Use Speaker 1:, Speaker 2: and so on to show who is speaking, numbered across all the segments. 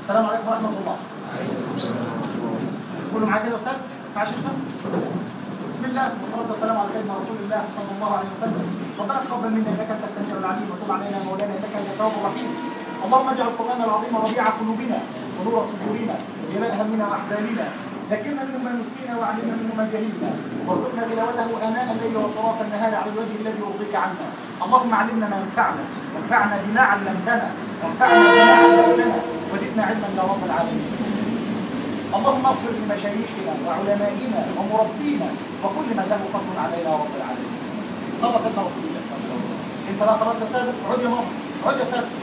Speaker 1: السلام عليكم ورحمه الله كله معاك يا استاذ مع شيخنا بسم الله والصلاه والسلام على سيدنا رسول الله صلى الله عليه وسلم ربنا تقبل منا انك انت السميع العليم وتب علينا يا مولانا انك انت التواب الرحيم اللهم اجعل القران العظيم ربيع قلوبنا ونور صدورنا وجلاء همنا واحزاننا ذكرنا منه ما نسينا وعلمنا منه ما جهلنا وارزقنا تلاوته اناء الليل واطراف النهار على الوجه الذي يرضيك عنا اللهم علمنا ما ينفعنا وانفعنا بما علمتنا وانفعنا بما علمتنا وزدنا علما يا رب العالمين اللهم اغفر لمشايخنا وعلمائنا ومربينا وكل من له فضل علينا يا رب العالمين صلى سيدنا رسول الله انسى بقى خلاص يا استاذ اقعد يا ماما اقعد يا استاذ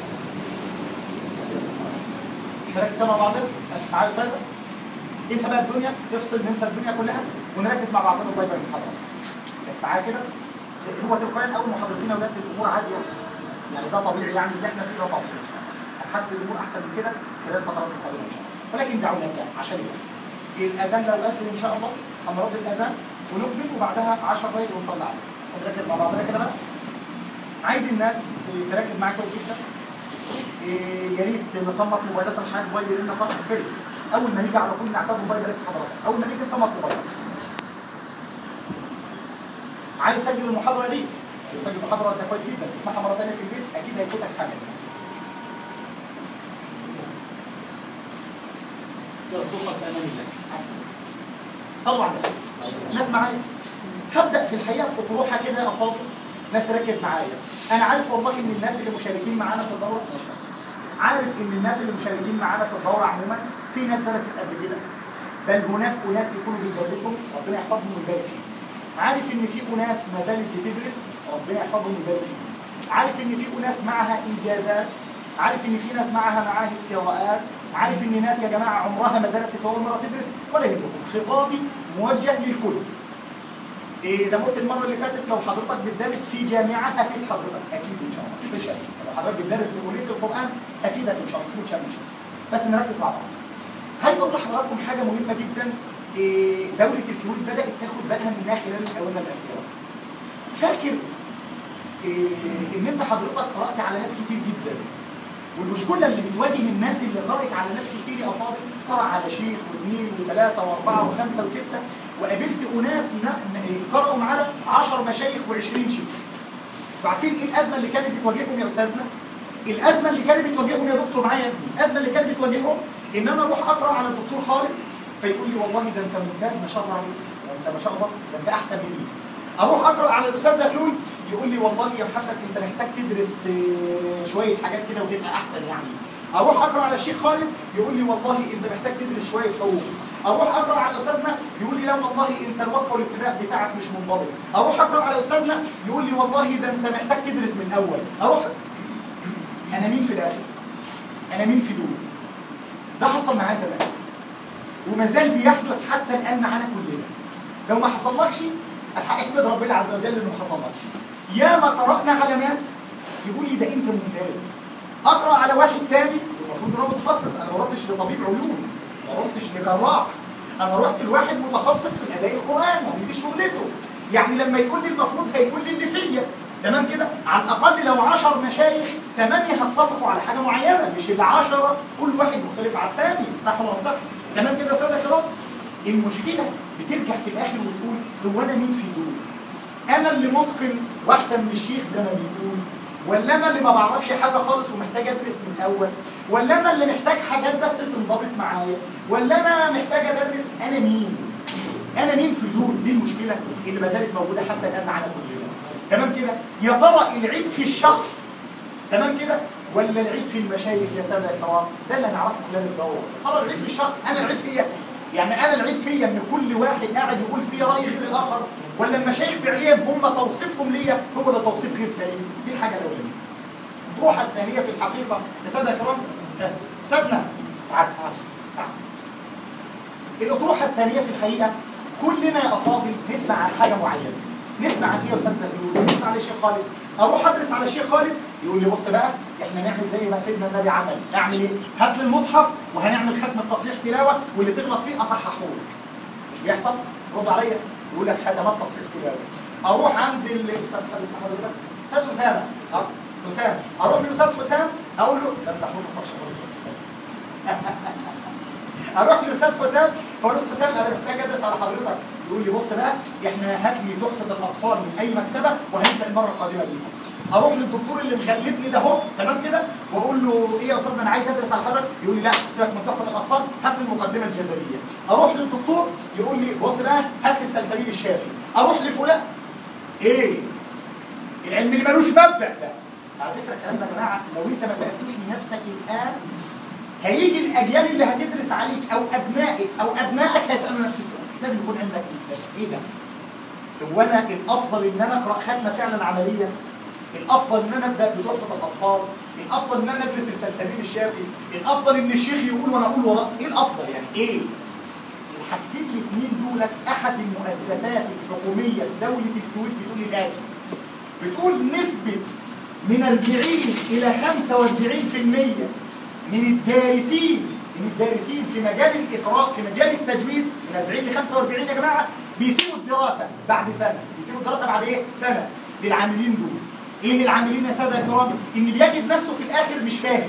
Speaker 1: نركز مع بعضنا معايا يا استاذ انسى بقى الدنيا افصل ننسى الدنيا كلها ونركز مع بعضنا الله يبارك في حضرتك معايا كده هو تلقائيا اول محاضرتين اولاد الامور عاديه يعني ده طبيعي يعني اللي احنا فيه ده طبيعي هنحسن الامور احسن من كده خلال فترات القادمه ان شاء الله ولكن دعونا نبدا عشان الوقت الاذان لو اذن ان شاء الله هنرد الاذان ونكمل وبعدها 10 دقايق ونصلي عليه نركز مع بعضنا كده بقى عايز الناس تركز معايا كويس جدا إيه، يا ريت نصمت موبايلات مش عايز موبايل يرن خالص فين اول ما نيجي على طول نعتاد موبايل يرن حضرتك اول ما نيجي نصمت موبايل عايز اسجل المحاضره يا ريت تسجل المحاضره ده كويس جدا تسمعها مره ثانيه في البيت اكيد هيفوتك حاجات يلا توصل في امان الله احسن صلوا على النبي ناس معايا هبدا في الحقيقه بطروحه كده يا افاضل ناس تركز معايا انا عارف والله ان الناس اللي مشاركين معانا في الدوره عارف ان الناس اللي مشاركين معانا في الدوره عموما في ناس درست قبل كده بل هناك اناس يكونوا بيدرسوا ربنا يحفظهم ويبارك فيهم عارف ان في اناس ما زالت بتدرس ربنا يحفظهم ويبارك فيهم عارف ان في اناس معها اجازات عارف ان في ناس معاها معاهد قراءات عارف ان ناس يا جماعه عمرها ما درست اول مره تدرس ولا يهمكم خطابي موجه للكل إيه زي ما قلت المره اللي فاتت لو حضرتك بتدرس في جامعه افيد حضرتك اكيد ان شاء الله مش أكيد. لو حضرتك بتدرس في كليه القران افيدك ان شاء الله مش ان شاء الله بس نركز مع بعض عايز اقول لحضراتكم حاجه مهمه جدا إيه دوله الكويت بدات تاخد بالها منها خلال الاونه الاخيره فاكر إيه ان انت حضرتك قرات على ناس كتير جدا والمشكله اللي بتواجه الناس اللي قرأت على ناس كتير يا فاضل قرأ على شيخ واثنين وثلاثه واربعه وخمسه وسته وقابلت اناس ن- ن- قرأوا على 10 مشايخ و20 شيخ. وعارفين ايه الازمه اللي كانت بتواجههم يا استاذنا؟ الازمه اللي كانت بتواجههم يا دكتور معايا يا ابني، الازمه اللي كانت بتواجههم ان انا اروح اقرا على الدكتور خالد فيقول لي والله ده انت ممتاز ما شاء الله عليك، ده انت ما شاء الله ده انت احسن مني. اروح اقرا على الاستاذ زغلول يقول لي والله يا محمد انت محتاج تدرس آه، شويه حاجات كده وتبقى احسن يعني. اروح اقرا على الشيخ خالد يقول لي والله انت محتاج تدرس شويه حقوق. اروح اقرا على استاذنا يقول لي لا والله انت الوقف والابتداء بتاعك مش منضبط. اروح اقرا على استاذنا يقول لي والله ده انت محتاج تدرس من اول. اروح انا مين في الاخر؟ انا مين في دول؟ ده حصل معايا زمان. وما زال بيحدث حتى الان معانا كلنا. لو ما حصلكش احمد ربنا عز وجل انه ما حصلكش. يا ما قرانا على ناس يقول لي ده انت ممتاز. اقرا على واحد تاني المفروض ان هو متخصص انا ما رحتش لطبيب عيون ما رحتش لجراح انا رحت لواحد متخصص في اداء القران يعني دي شغلته يعني لما يقول لي المفروض هيقول لي اللي فيا تمام كده على الاقل لو 10 مشايخ ثمانيه هتفقوا على حاجه معينه مش العشره كل واحد مختلف عن الثاني صح ولا صح تمام كده يا ساده كرام المشكله بترجع في الاخر وتقول هو انا مين في دول انا اللي متقن واحسن من الشيخ زي ما بيقول ولا انا اللي ما بعرفش حاجه خالص ومحتاج ادرس من الاول ولا انا اللي محتاج حاجات بس تنضبط معايا ولا انا محتاج ادرس انا مين انا مين في دول دي المشكله اللي ما زالت موجوده حتى الان معانا كلنا تمام كده يا ترى العيب في الشخص تمام كده ولا العيب في المشايخ يا ساده الكرام ده اللي هنعرفه خلال الدوره ترى العيب في الشخص انا العيب فيا يعني انا العيب فيا ان كل واحد قاعد يقول فيه راي غير الاخر ولا المشايخ فعليا هم توصيفهم ليا هو ده توصيف غير سليم دي الحاجه الاولانيه الروحه الثانيه في الحقيقه يا ساده الكرام آه، استاذنا تعال تعال تعال الاطروحه الثانيه في الحقيقه كلنا يا افاضل نسمع عن حاجه معينه نسمع عن ايه يا استاذ زغلول نسمع عن الشيخ خالد اروح ادرس على الشيخ خالد يقول لي بص بقى احنا نعمل زي ما سيدنا النبي عمل اعمل ايه هات لي المصحف وهنعمل ختمه تصحيح تلاوه واللي تغلط فيه اصححه لك مش بيحصل رد عليا يقول لك ختمات تصحيح تلاوه اروح عند الاستاذ خالد اسمه حضرتك استاذ اسامه صح اسامه اروح للاستاذ حسام اقول له ده انت حضرتك خالص يا استاذ حسام اروح لاستاذ حسام فاقول له استاذ حسام انا محتاج ادرس على حضرتك يقول لي بص بقى احنا هات لي تحفه الاطفال من اي مكتبه وهنبدا المره القادمه بيها اروح للدكتور اللي مغلبني ده اهو تمام كده واقول له ايه يا استاذ انا عايز ادرس على حضرتك يقول لي لا سيبك من تحفه الاطفال هات لي المقدمه الجزريه اروح للدكتور يقول لي بص بقى هات لي السلسبيل الشافي اروح لفلان ايه العلم اللي ملوش مبدا ده على فكره الكلام ده يا جماعه لو انت ما سالتوش لنفسك الان هيجي الاجيال اللي هتدرس عليك او ابنائك او ابنائك هيسالوا نفس السؤال لازم يكون عندك ايه ده هو انا الافضل ان انا اقرا ختمه فعلا عمليه الافضل ان انا ابدا بتحفه الاطفال الافضل ان انا ادرس السلسبيل الشافي الافضل ان الشيخ يقول وانا اقول وراه ايه الافضل يعني ايه الحاجتين الاثنين دول احد المؤسسات الحكوميه في دوله الكويت بتقول الاتي بتقول نسبه من 40 الى 45% من الدارسين من الدارسين في مجال الاقراء في مجال التجويد من 40 ل 45 يا جماعه بيسيبوا الدراسه بعد سنه بيسيبوا الدراسه بعد ايه؟ سنه للعاملين دول ايه العاملين يا ساده الكرام؟ ان بيجد نفسه في الاخر مش فاهم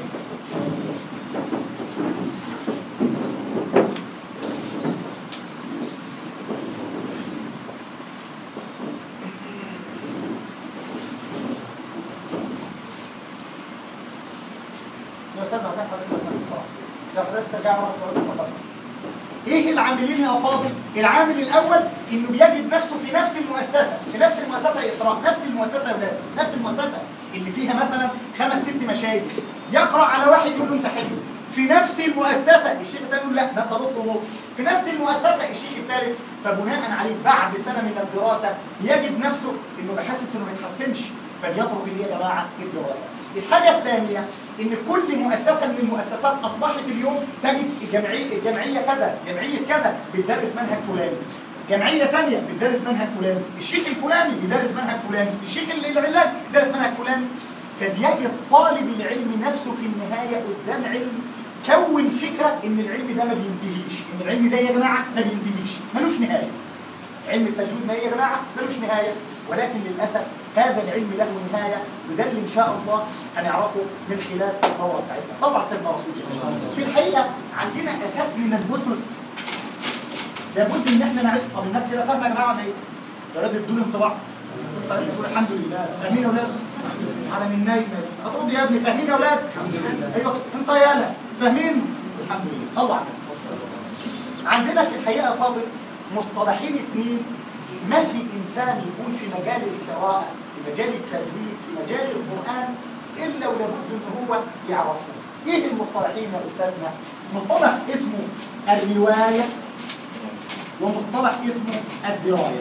Speaker 1: يا استاذ عبد حضرتك بصراحه لو حضرتك ترجع ورا تقعد تفضل ايه العاملين يا فاضل؟ العامل الاول انه بيجد نفسه في نفس المؤسسه، في نفس المؤسسه يا اسراء، نفس المؤسسه يا ولاد، نفس المؤسسه اللي فيها مثلا خمس ست مشايخ، يقرا على واحد يقول له انت حلو، في نفس المؤسسه الشيخ الثاني يقول لا ده انت نص ونص، في نفس المؤسسه الشيخ الثالث، فبناء عليه بعد سنه من الدراسه يجد نفسه انه بحسس انه ما يتحسنش، فليترك اللي يا جماعه الدراسه. الحاجه الثانيه ان كل مؤسسه من المؤسسات اصبحت اليوم تجد الجمعيه الجمعيه كذا جمعيه كذا بتدرس منهج فلاني جمعيه ثانيه بتدرس منهج فلاني الشيخ الفلاني بيدرس منهج فلاني الشيخ اللي العلان بيدرس منهج فلاني فبيجد طالب العلم نفسه في النهايه قدام علم كون فكره ان العلم ده ما بينتهيش ان العلم ده يا جماعه ما بينتهيش ملوش نهايه علم التجويد ما هي يا جماعه ملوش نهايه ولكن للاسف هذا العلم له نهايه وده اللي ان شاء الله هنعرفه من خلال الدوره بتاعتنا صلى على سيدنا رسول الله في الحقيقه عندنا اساس من الاسس لابد ان احنا نعرف طب الناس كده فاهمه يا جماعه ولا ايه؟ يا ولاد ادوا لي انطباع طيب نقول الحمد لله فاهمين يا ولاد؟ على من نايم هترد يا ابني فاهمين يا ولاد؟ ايوه انت يالا فاهمين؟ الحمد لله صلوا على النبي عندنا في الحقيقه يا فاضل مصطلحين اثنين ما في انسان يكون في مجال القراءه في مجال التجويد في مجال القران الا ولابد ان هو يعرفهم ايه المصطلحين يا استاذنا مصطلح اسمه الروايه ومصطلح اسمه الدرايه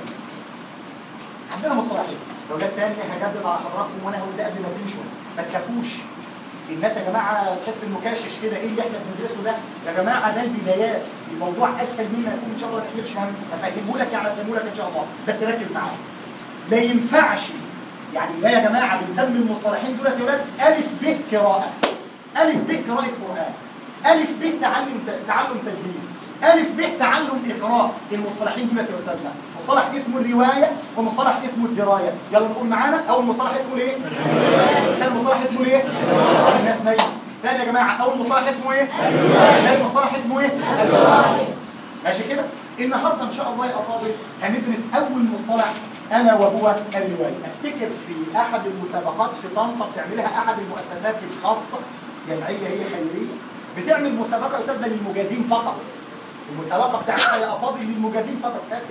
Speaker 1: عندنا مصطلحين دولات تانية هجدد على حضراتكم وانا هقول ده قبل ما تمشوا ما تخافوش الناس يا جماعه تحس انه كاشش كده ايه اللي احنا بندرسه ده يا جماعه ده البدايات الموضوع اسهل مما يكون ان شاء الله ما تحملش هم افهمه لك يعني افهمه لك ان شاء الله بس ركز معايا لا ينفعش يعني ده يا جماعه بنسمي المصطلحين دولت يا ولاد الف ب قراءه الف ب قراءه قران الف ب تعلم تعلم تجويد الف ب تعلم اقراء المصطلحين دولت يا استاذنا مصطلح اسمه الروايه ومصطلح اسمه الدرايه يلا نقول معانا اول مصطلح اسمه ايه ثاني مصطلح اسمه ايه الناس نايمه ثاني يا جماعه اول مصطلح اسمه ايه ثاني مصطلح اسمه ايه الدرايه ماشي كده النهارده ان شاء الله يا افاضل هندرس اول مصطلح الا وهو الروايه افتكر في احد المسابقات في طنطا بتعملها احد المؤسسات الخاصه جمعيه هي خيريه بتعمل مسابقه يا استاذنا للمجازين فقط المسابقه بتاعتها يا افاضل للمجازين فقط فاكر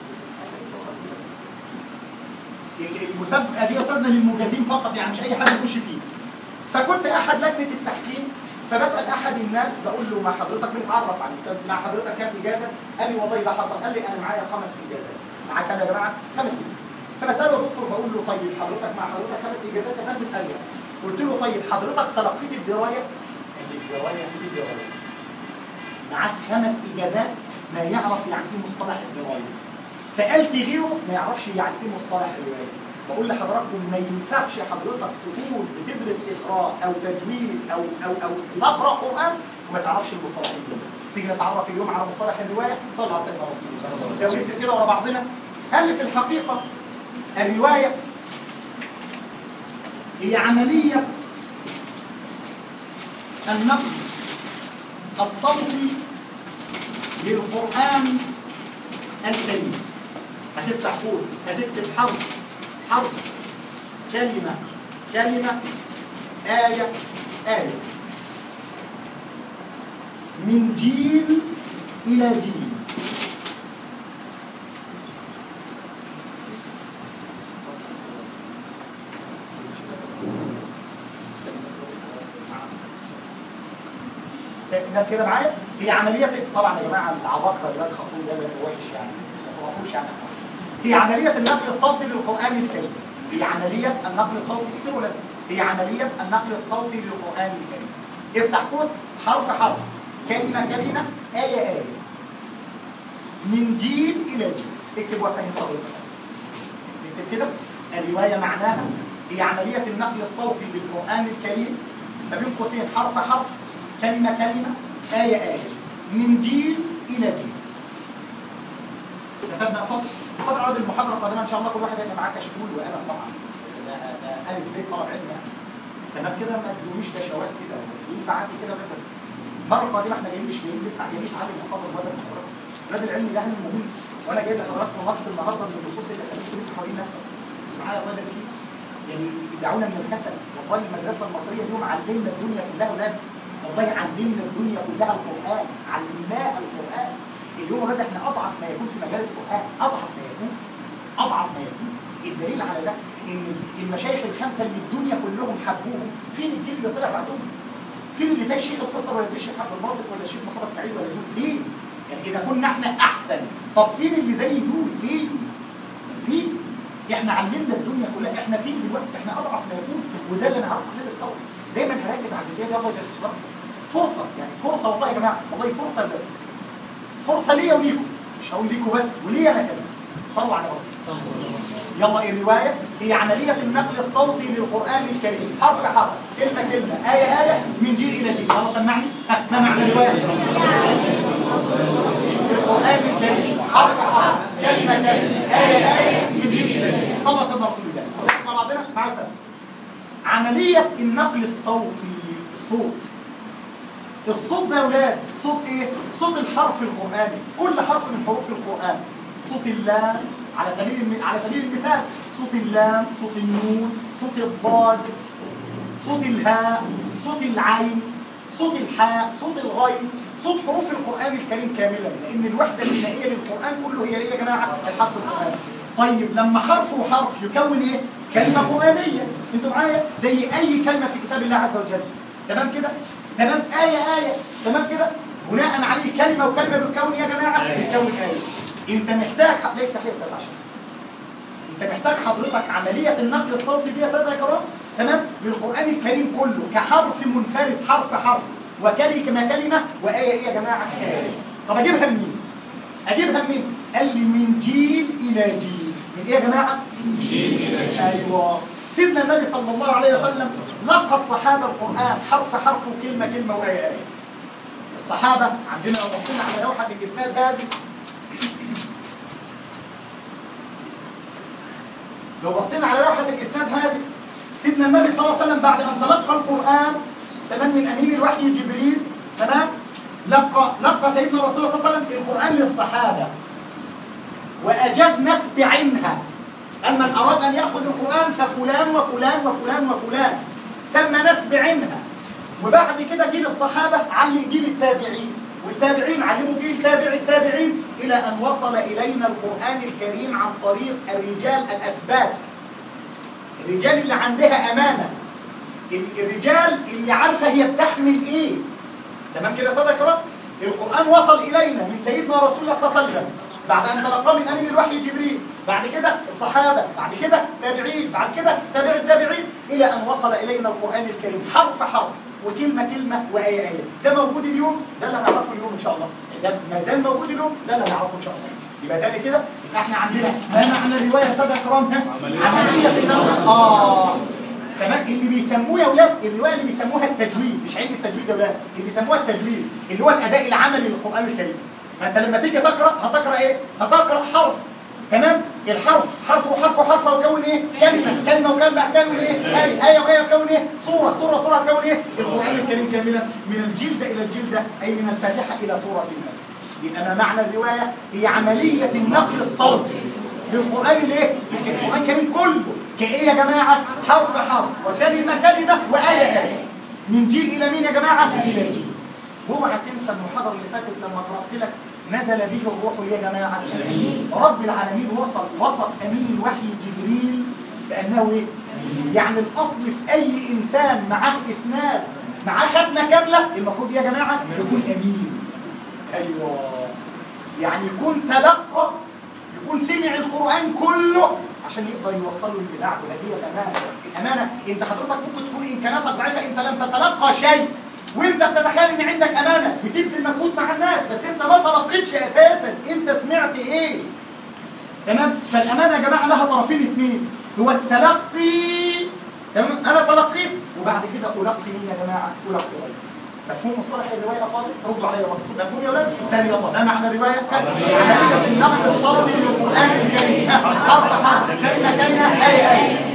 Speaker 1: المسابقه دي يا استاذنا للمجازين فقط يعني مش اي حد يخش فيه فكنت احد لجنه التحكيم فبسال احد الناس بقول له مع حضرتك بنتعرف عليه فمع حضرتك كام اجازه؟ قال لي والله ده حصل قال لي انا معايا خمس اجازات معاك كام يا جماعه؟ خمس اجازات فبساله يا دكتور بقول له طيب حضرتك مع حضرتك خمس اجازات يا فندم قال لي قلت له طيب حضرتك تلقيت الدرايه؟ قال لي الدرايه دي الدرايه معاك خمس اجازات ما يعرف يعني ايه مصطلح الدرايه سالت غيره ما يعرفش يعني ايه مصطلح الروايه بقول لحضراتكم ما ينفعش حضرتك تكون بتدرس اقراء او تجويد او او او تقرا قران وما تعرفش المصطلحين دول تيجي نتعرف اليوم على مصطلح الروايه صلى على سيدنا رسول الله لو جبت كده ورا بعضنا هل في الحقيقه الروايه هي عمليه النقل الصوتي للقرآن الكريم هتفتح قوس هتكتب حرف حرف كلمة كلمة آية آية من جيل إلى جيل الناس كده معايا هي عمليه طبعا يا جماعه العباقره اللي خطوه ده وحش يعني ما تعرفوش يعني هي عمليه النقل الصوتي للقران الكريم هي عمليه النقل الصوتي اكتبوا ولا هي عمليه النقل الصوتي للقران الكريم افتح قوس حرف حرف كلمه كلمه ايه ايه من جيل الى جيل اكتب وفهم طريقه اكتب كده الروايه معناها هي عمليه النقل الصوتي للقران الكريم ما بين قوسين حرف حرف كلمة كلمة آية آية من جيل إلى جيل كتبنا فصل طبعا عرض المحاضرة القادمة إن شاء الله كل واحد هيبقى معاه كشكول وقلم طبعا ده ده ألف بيت طلب علم يعني تمام كده ما تدونيش بشوات كده ينفع عادي كده كده المرة القادمة احنا جايين مش جايين نسمع جايين نتعلم من فضل ولا من حضرتك الرد العلمي ده هم مهم وانا جايب لحضراتكم نص النهارده من النصوص اللي خليك تلف حوالين نفسك معايا الله يبارك فيك يعني دعونا من الكسل والله المدرسة المصرية اليوم علمنا الدنيا كلها ولاد والله علمنا الدنيا كلها القرآن علمناها القرآن اليوم ولاد احنا أضعف ما يكون في مجال القرآن أضعف ما يكون أضعف ما يكون الدليل على ده إن المشايخ الخمسة اللي الدنيا كلهم حبوهم فين الجيل اللي طلع بعدهم؟ فين اللي زي الشيخ القصر ولا زي الشيخ عبد الباسط ولا الشيخ مصطفى اسماعيل ولا دول فين؟ يعني إذا كنا احنا أحسن طب فين اللي زي دول؟ فين؟ فين؟ احنا علمنا الدنيا كلها احنا فين دلوقتي؟ احنا أضعف ما يكون وده اللي نعرفه خلال الأول دايما هركز على الجزئيه دي الله يبارك فرصه يعني فرصه والله يا جماعه والله فرصه بجد فرصه ليا وليكم مش هقول ليكم بس وليا انا كمان صلوا على رسول يلا الروايه هي عمليه النقل الصوتي للقران الكريم حرف حرف كلمه كلمه ايه ايه من جيل الى جيل يلا سمعني ها ما معنى الروايه القران الكريم حرف حرف كلمه كلمه ايه ايه من جيل الى جيل صلى سيدنا رسول الله صلى بعضنا مع استاذ عملية النقل الصوتي الصوت الصوت ده يا ولاد صوت ايه؟ صوت الحرف القرآني كل حرف من حروف القرآن صوت اللام على سبيل الم... على سبيل المثال صوت اللام صوت النون صوت الضاد صوت الهاء صوت العين صوت الحاء صوت الغين صوت حروف القرآن الكريم كاملا لأن الوحدة البنائية للقرآن كله هي ايه يا جماعة؟ الحرف القرآني طيب لما حرف وحرف يكون ايه؟ كلمة قرآنية انتوا معايا زي أي كلمة في كتاب الله عز وجل تمام كده؟ تمام آية آية تمام كده؟ بناء عليه كلمة وكلمة بتكون يا جماعة بتكون آية انت محتاج لا يفتح يا استاذ عشان انت محتاج حضرتك عملية النقل الصوتي دي يا سادة يا كرام تمام للقرآن الكريم كله كحرف منفرد حرف حرف وكلمة كلمة وآية ايه يا جماعة؟ آية طب اجيبها منين؟ اجيبها منين؟ قال لي من جيل إلى جيل من ايه يا جماعة؟ من جيل إلى جيل ايوه سيدنا النبي صلى الله عليه وسلم لقى الصحابة القرآن حرف حرف وكلمة كلمة وآية آية الصحابة عندنا لو بصينا على لوحة الإسناد هذه لو بصينا على لوحة الإسناد هذه سيدنا النبي صلى الله عليه وسلم بعد أن تلقى القرآن تمام من أمين الوحي جبريل تمام لقى لقى سيدنا رسول الله صلى الله عليه وسلم القرآن للصحابة وأجاز ناس بعينها أن من أراد أن يأخذ القرآن ففلان وفلان وفلان وفلان سمى ناس بعينها وبعد كده جيل الصحابة علم جيل التابعين والتابعين علموا جيل تابع التابعين إلى أن وصل إلينا القرآن الكريم عن طريق الرجال الأثبات الرجال اللي عندها أمانة الرجال اللي عارفة هي بتحمل إيه تمام كده سادة كرام القرآن وصل إلينا من سيدنا رسول الله صلى الله عليه وسلم بعد أن تلقاه من أمين الوحي جبريل بعد كده الصحابة بعد كده تابعين بعد كده تابع التابعين إلى أن وصل إلينا القرآن الكريم حرف حرف وكلمة كلمة وآية آية ده موجود اليوم ده اللي هنعرفه اليوم إن شاء الله ده ما زال موجود اليوم ده اللي هنعرفه إن شاء الله يبقى تاني كده احنا عندنا ما معنى الرواية سادة كرام ها؟ عملية النقل آه تمام اللي بيسموه يا اولاد الروايه اللي بيسموها التجويد مش علم التجويد يا اولاد اللي بيسموها التجويد اللي هو الاداء العملي للقران الكريم فانت لما تيجي تقرا هتقرا ايه هتقرا حرف تمام الحرف حرف وحرف وحرف يكون ايه كلمه كلمه وكلمه يكون ايه ايه ايه وايه يكون ايه صوره صوره صوره يكون ايه القران الكريم كاملا من الجلده الى الجلده اي من الفاتحه الى سوره الناس يبقى ما معنى الروايه هي عمليه النقل الصوتي للقران الايه القران الكريم كله كايه يا جماعه حرف حرف وكلمه كلمه وايه ايه من جيل الى مين يا جماعه الى جيل اوعى تنسى المحاضره اللي فاتت لما قرات لك نزل به الروح ليه يا جماعه رب العالمين وصف وصف امين الوحي جبريل بانه ايه يعني الاصل في اي انسان معاه اسناد معاه ختمه كامله المفروض يا جماعه يكون امين ايوه يعني يكون تلقى يكون سمع القران كله عشان يقدر يوصله اللي بعده هذه الامانه الامانه انت حضرتك ممكن تكون امكاناتك ضعيفه انت لم تتلقى شيء وانت بتتخيل ان عندك امانه بتبذل مجهود مع الناس بس انت ما تلقيتش اساسا انت سمعت ايه تمام فالامانه يا جماعه لها طرفين اثنين هو التلقي تمام انا تلقيت وبعد كده القي مين يا جماعه القي غيري مفهوم مصطلح الروايه يا فاضل ردوا عليا مصطلح مفهوم يا ولاد تاني يلا ما معنى الروايه عمليه النقل الصوتي للقران الكريم حرف حرف كلمه كلمه ايه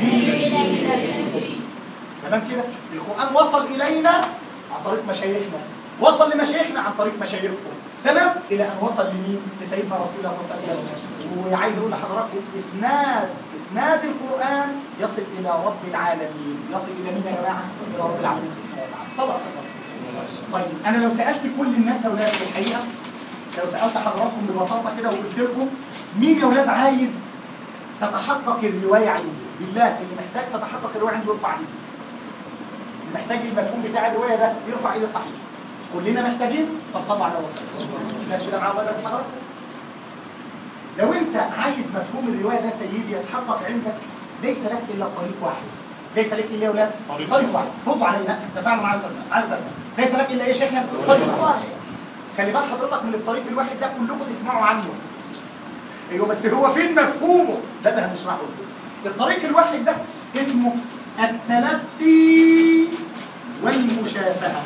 Speaker 1: ايه تمام كده القران وصل الينا عن طريق مشايخنا وصل لمشايخنا عن طريق مشايخكم تمام الى ان وصل لمين لسيدنا رسول الله صلى الله عليه وسلم وعايز اقول لحضراتكم اسناد اسناد القران يصل الى رب العالمين يصل الى مين يا جماعه الى رب العالمين سبحانه وتعالى صلى الله عليه وسلم طيب انا لو سالت كل الناس يا اولاد في الحقيقه لو سالت حضراتكم ببساطه كده وقلت لكم مين يا اولاد عايز تتحقق الروايه عنده بالله اللي محتاج تتحقق الروايه عنده يرفع ايده محتاج المفهوم بتاع الروايه ده يرفع ايده صحيح كلنا محتاجين طب صلوا على وسلم الناس كده معايا الله يبارك في حضرتك لو انت عايز مفهوم الروايه ده سيدي يتحقق عندك ليس لك الا طريق واحد ليس لك الا يا اولاد طريق واحد ردوا علينا تفاعلوا معايا يا استاذنا معايا يا استاذنا ليس لك الا ايه يا شيخنا طريق واحد خلي بال حضرتك من الطريق الواحد ده كلكم تسمعوا عنه ايوه بس هو فين مفهومه ده اللي هنشرحه الطريق الواحد ده اسمه التلقي والمشافهه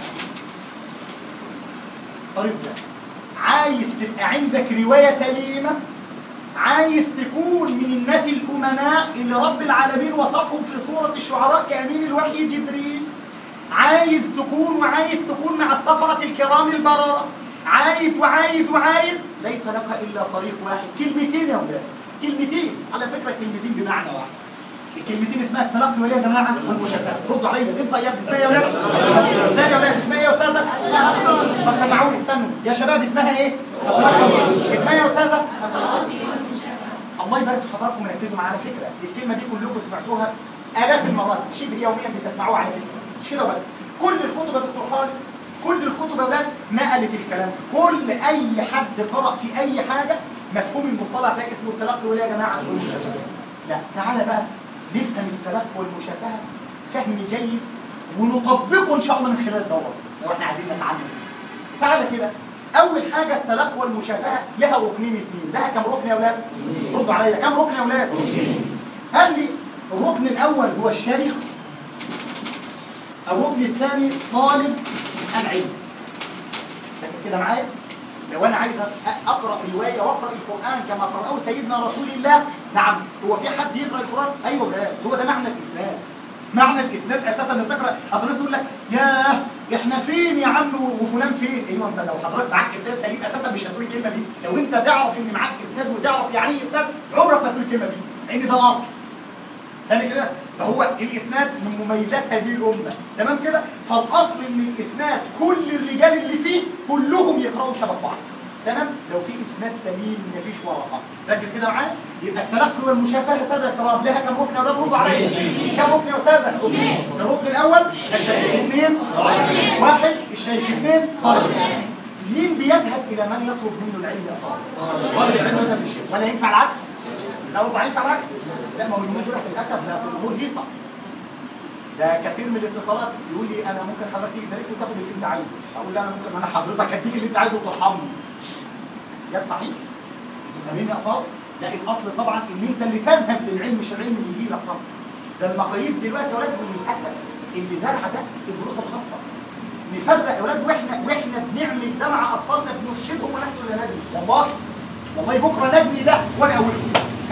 Speaker 1: طريق ده عايز تبقى عندك روايه سليمه عايز تكون من الناس الامناء اللي رب العالمين وصفهم في سوره الشعراء كامين الوحي جبريل عايز تكون وعايز تكون مع السفره الكرام البرره عايز وعايز وعايز ليس لك الا طريق واحد كلمتين يا ولاد كلمتين على فكره كلمتين بمعنى واحد الكلمتين اسمها التلقي ولا يا جماعه والمشافهه ردوا عليا انت يا ابني اسمها ايه يا ولاد ثاني يا ولاد اسمها ايه يا استاذه طب سمعوني استنوا يا شباب اسمها ايه التلقي اسمها ايه يا استاذه الله يبارك في حضراتكم ركزوا معايا على فكره الكلمه دي كلكم سمعتوها الاف المرات شبه يوميا بتسمعوها على فكره مش كده بس كل الكتب يا دكتور خالد كل الكتب يا اولاد نقلت الكلام كل اي حد قرأ في اي حاجه مفهوم المصطلح ده اسمه التلقي ولا يا جماعه والمشافهه لا تعالى بقى نفهم التلقي والمشافهه فهم جيد ونطبقه ان شاء الله من خلال الدوره لو احنا عايزين نتعلم سنة. تعالى كده اول حاجه التلقي والمشافهه لها ركنين اثنين لها كم ركن يا اولاد ردوا عليا كم ركن يا اولاد قال لي الركن الاول هو الشيخ الركن الثاني طالب العلم ركز كده معايا لو انا عايز اقرا روايه واقرا القران كما قراه سيدنا رسول الله نعم هو في حد يقرا القران ايوه ده هو ده معنى الاسناد معنى الاسناد اساسا ان تقرا اصل الناس تقول لك ياه احنا فين يا عم وفلان فين ايوه انت لو حضرتك معاك اسناد سليم اساسا مش هتقول الكلمه دي لو انت تعرف ان معاك اسناد وتعرف يعني ايه اسناد عمرك ما تقول الكلمه دي لان ده الاصل تاني كده فهو الاسناد من مميزات هذه الامه تمام كده فالاصل ان الاسناد كل الرجال اللي فيه كلهم يقراوا شبه بعض تمام لو في اسناد سليم مفيش ورقه ركز كده معايا يبقى التلقي والمشافهه ساده الكرام لها كم ركن يا اولاد ردوا عليا كم ركن يا استاذه الركن الاول الشيخ اثنين واحد الشيخ اثنين طالب مين بيذهب الى من يطلب منه العلم يا فاضل طالب العلم ده مش ولا ينفع العكس لا برضه هينفع العكس لا ما هو اليومين دول للاسف بقت الامور هيصه ده كثير من الاتصالات يقول لي انا ممكن حضرتك تيجي تدرس لي وتاخد اللي انت عايزه اقول له انا ممكن انا حضرتك هديك اللي انت عايزه وترحمني جت صحيح انتوا فاهمين يا افاضل لا الاصل طبعا ان انت اللي تذهب للعلم مش العلم اللي يجي لك طبعا ده المقاييس دلوقتي يا ولاد وللاسف اللي زرع ده الدروس الخاصه نفرق يا ولاد واحنا واحنا بنعمل ده مع اطفالنا بنرشدهم ونحن لا ندري والله والله بكره نبني ده وانا اقول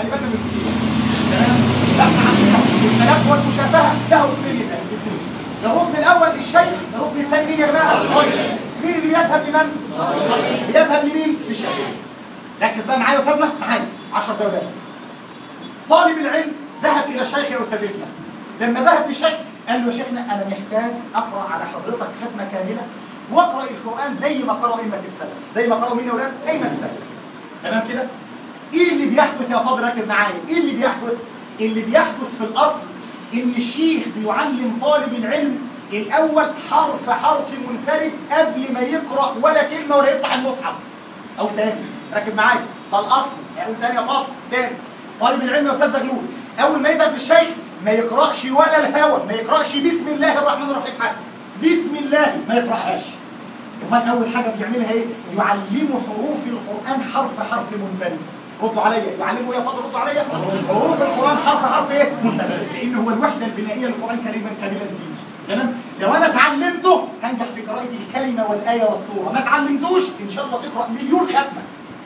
Speaker 1: المسابقه والمشافهه له ركنين الاثنين الركن الاول الشيخ الركن الثاني مين يا جماعه الطالب مين اللي بيذهب لمن بيذهب لمين للشيخ ركز بقى معايا يا استاذنا معايا 10 دقايق طالب العلم ذهب الى الشيخ يا استاذتنا لما ذهب للشيخ قال له يا شيخنا انا محتاج اقرا على حضرتك ختمه كامله واقرا القران زي ما قرأ ائمه السلف زي ما قرأوا مين يا اولاد ائمه السلف تمام كده ايه اللي بيحدث يا فاضل ركز معايا ايه اللي بيحدث اللي بيحدث في الاصل ان الشيخ بيعلم طالب العلم الاول حرف حرف منفرد قبل ما يقرا ولا كلمه ولا يفتح المصحف او تاني ركز معايا ده الاصل اقول تاني يا فاضل تاني طالب العلم يا استاذ زغلول اول ما يذهب للشيخ ما يقراش ولا الهوى ما يقراش بسم الله الرحمن الرحيم حتى بسم الله ما يقراهاش امال اول حاجه بيعملها ايه يعلمه حروف القران حرف حرف منفرد ردوا عليا يعلموا يا فاضل ردوا عليا حروف القران حرف حرف ايه منفرد لان هو الوحده البنائيه للقران كريما كاملا سيدي تمام لو انا اتعلمته هنجح في قراءه الكلمه والايه والسوره ما اتعلمتوش ان شاء الله تقرا مليون ختمه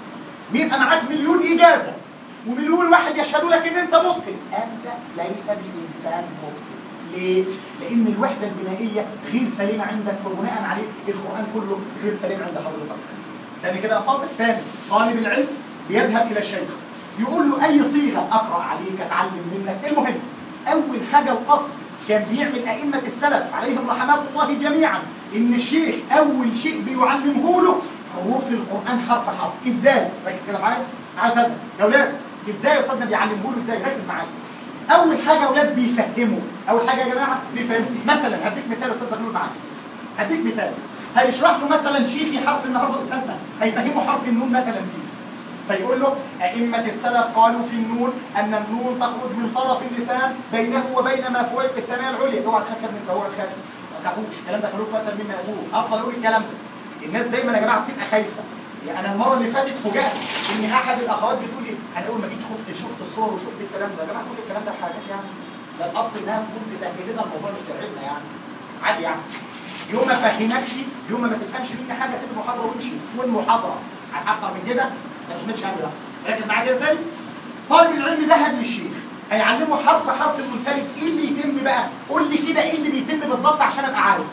Speaker 1: ويبقى معاك مليون اجازه ومليون واحد يشهدوا لك ان انت متقن انت ليس بانسان متقن ليه؟ لان الوحده البنائيه غير سليمه عندك فبناء عليه القران كله غير سليم عند حضرتك تاني كده يا فاضل تاني طالب العلم بيذهب الى الشيخ يقول له اي صيغه اقرا عليك اتعلم منك المهم اول حاجه الاصل كان بيعمل ائمه السلف عليهم رحمات الله جميعا ان الشيخ اول شيء بيعلمه له حروف القران حرف حرف ازاي ركز كده معايا معايا يا استاذ يا اولاد ازاي يا استاذنا بيعلمه له ازاي ركز معايا اول حاجه يا اولاد بيفهموا اول حاجه يا جماعه بيفهموا مثلا هديك مثال يا استاذ زغلول معايا هديك مثال هيشرح له مثلا شيخي حرف النهارده استاذنا هيفهمه حرف النون مثلا سيدي فيقول له أئمة السلف قالوا في النون أن النون تخرج من طرف اللسان بينه وبين ما فوق الثنايا العليا اوعى تخاف يا ابني انت اوعى تخاف ما تخافوش الكلام ده خلوك مثلا مما يقول افضل اقول الكلام ده الناس دايما يا جماعه بتبقى خايفه يعني انا المره اللي فاتت فوجئت ان احد الاخوات بتقول لي انا اول ما جيت خفت شفت الصور وشفت الكلام ده يا جماعه كل الكلام ده حاجات يعني ده الاصل انها تكون تسهل لنا الموضوع مش ترعبنا يعني عادي يعني يوم ما فهمكش يوم ما تفهمش مني حاجه سيب المحاضره وامشي فوق المحاضره عايز اكتر من كده ما تحملش هم ده ركز معايا كده تاني طالب العلم ذهب للشيخ هيعلمه حرف حرف المنفرد ايه اللي يتم بقى قول لي كده ايه اللي بيتم بالضبط عشان ابقى عارف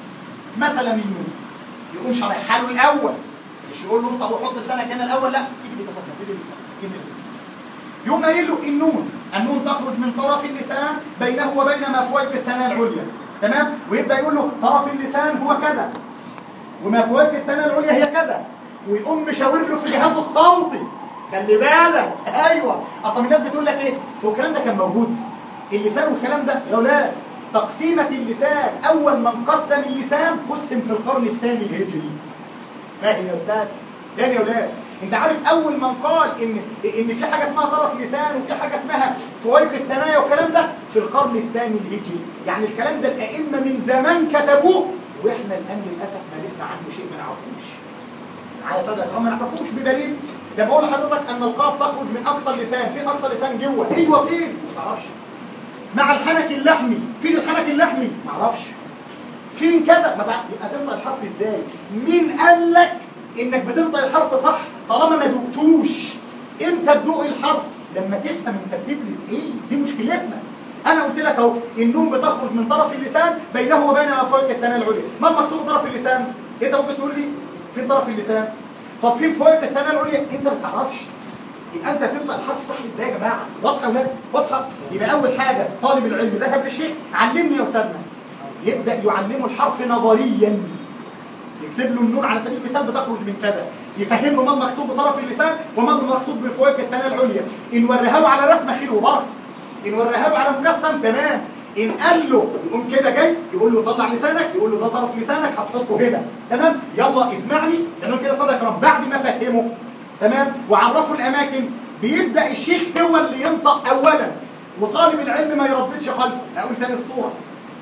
Speaker 1: مثلا النون يقوم شارحها له الاول مش يقول له انت وحط لسانك هنا الاول لا سيب دي بس سيب دي جيب دي يقوم قايل له النون النون تخرج من طرف اللسان بينه وبين ما فوق الثنايا العليا تمام ويبدا يقول له طرف اللسان هو كذا وما فوق الثنايا العليا هي كذا ويقوم مشاور له في جهازه الصوتي خلي بالك ايوه اصلا الناس بتقول لك ايه هو الكلام ده كان موجود اللسان والكلام ده يا اولاد تقسيمه اللسان اول من قسم اللسان قسم في القرن الثاني الهجري فاهم يا استاذ تاني يا اولاد انت عارف اول من قال ان ان في حاجه اسمها طرف لسان وفي حاجه اسمها فوائق الثنايا والكلام ده في القرن الثاني الهجري يعني الكلام ده الائمه من زمان كتبوه واحنا الان للاسف ما نسمع عنه شيء ما نعرفوش معايا صدق الكلام ما نعرفوش بدليل لما اقول لحضرتك ان القاف تخرج من اقصى اللسان فين اقصى اللسان جوه ايوه فين ما تعرفش مع الحنك اللحمي فين الحنك اللحمي ما اعرفش فين كده ما تعرف يبقى تنطق الحرف ازاي مين قال لك انك بتنطق الحرف صح طالما ما دقتوش امتى تدوق الحرف لما تفهم انت بتدرس ايه دي مشكلتنا انا قلت لك اهو النون بتخرج من طرف اللسان بينه وبين ما فوق الثنايا العليا ما المقصود بطرف اللسان انت ممكن تقول لي فين طرف اللسان طب فين فوق الثنايا العليا انت ما تعرفش يبقى انت تنطق الحرف صح ازاي يا جماعه واضحه يا اولاد واضحه يبقى اول حاجه طالب العلم ذهب للشيخ علمني يا استاذنا يبدا يعلمه الحرف نظريا يكتب له النون على سبيل المثال بتخرج من كذا يفهمه ما المقصود بطرف اللسان وما المقصود بفوائق الثنايا العليا ان وريها له على رسمه حلو وبركه ان وريها له على مقسم تمام ان قال له يقوم كده جاي يقول له طلع لسانك يقول له ده طرف لسانك هتحطه هنا تمام يلا اسمعني تمام كده صدق كرام بعد ما فهمه تمام وعرفه الاماكن بيبدا الشيخ هو اللي ينطق اولا وطالب العلم ما يرددش خلفه اقول تاني الصوره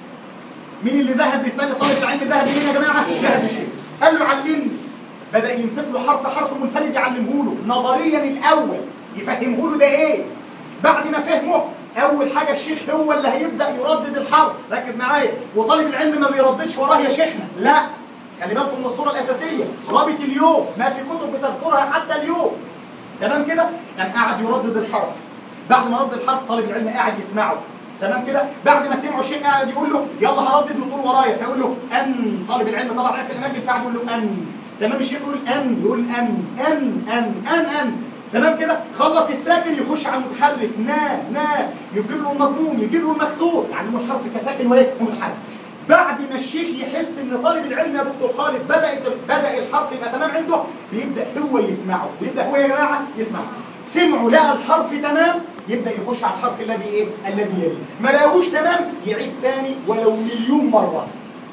Speaker 1: مين اللي ذهب للتاني طالب العلم ذهب لمين يا جماعه ذهب للشيخ قال له علمني بدا يمسك له حرف حرف منفرد يعلمه له نظريا الاول يفهمه له ده ايه بعد ما فهمه اول حاجه الشيخ هو اللي هيبدا يردد الحرف ركز معايا وطالب العلم ما بيرددش وراه يا شيخنا لا خلي بالكم من الصوره الاساسيه رابط اليوم ما في كتب بتذكرها حتى اليوم تمام كده قام قاعد يردد الحرف بعد ما رد الحرف طالب العلم قاعد يسمعه تمام كده بعد ما سمعوا الشيخ قاعد يقول له يلا هردد وطول ورايا فيقول له ان طالب العلم طبعا عارف الاماكن فقعد يقول له ان تمام الشيخ يقول ان يقول ان ان ان ان ان تمام كده خلص الساكن يخش على المتحرك نا نا يجيب له المضموم يجيب له المكسور يعني له الحرف كساكن وايه ومتحرك بعد ما الشيخ يحس ان طالب العلم يا دكتور خالد بدات بدا الحرف يبقى تمام عنده بيبدا هو يسمعه بيبدا هو يا جماعه يسمعه سمعوا لقى الحرف تمام يبدا يخش على الحرف الذي ايه الذي يليه ما لقاهوش تمام يعيد تاني ولو مليون مره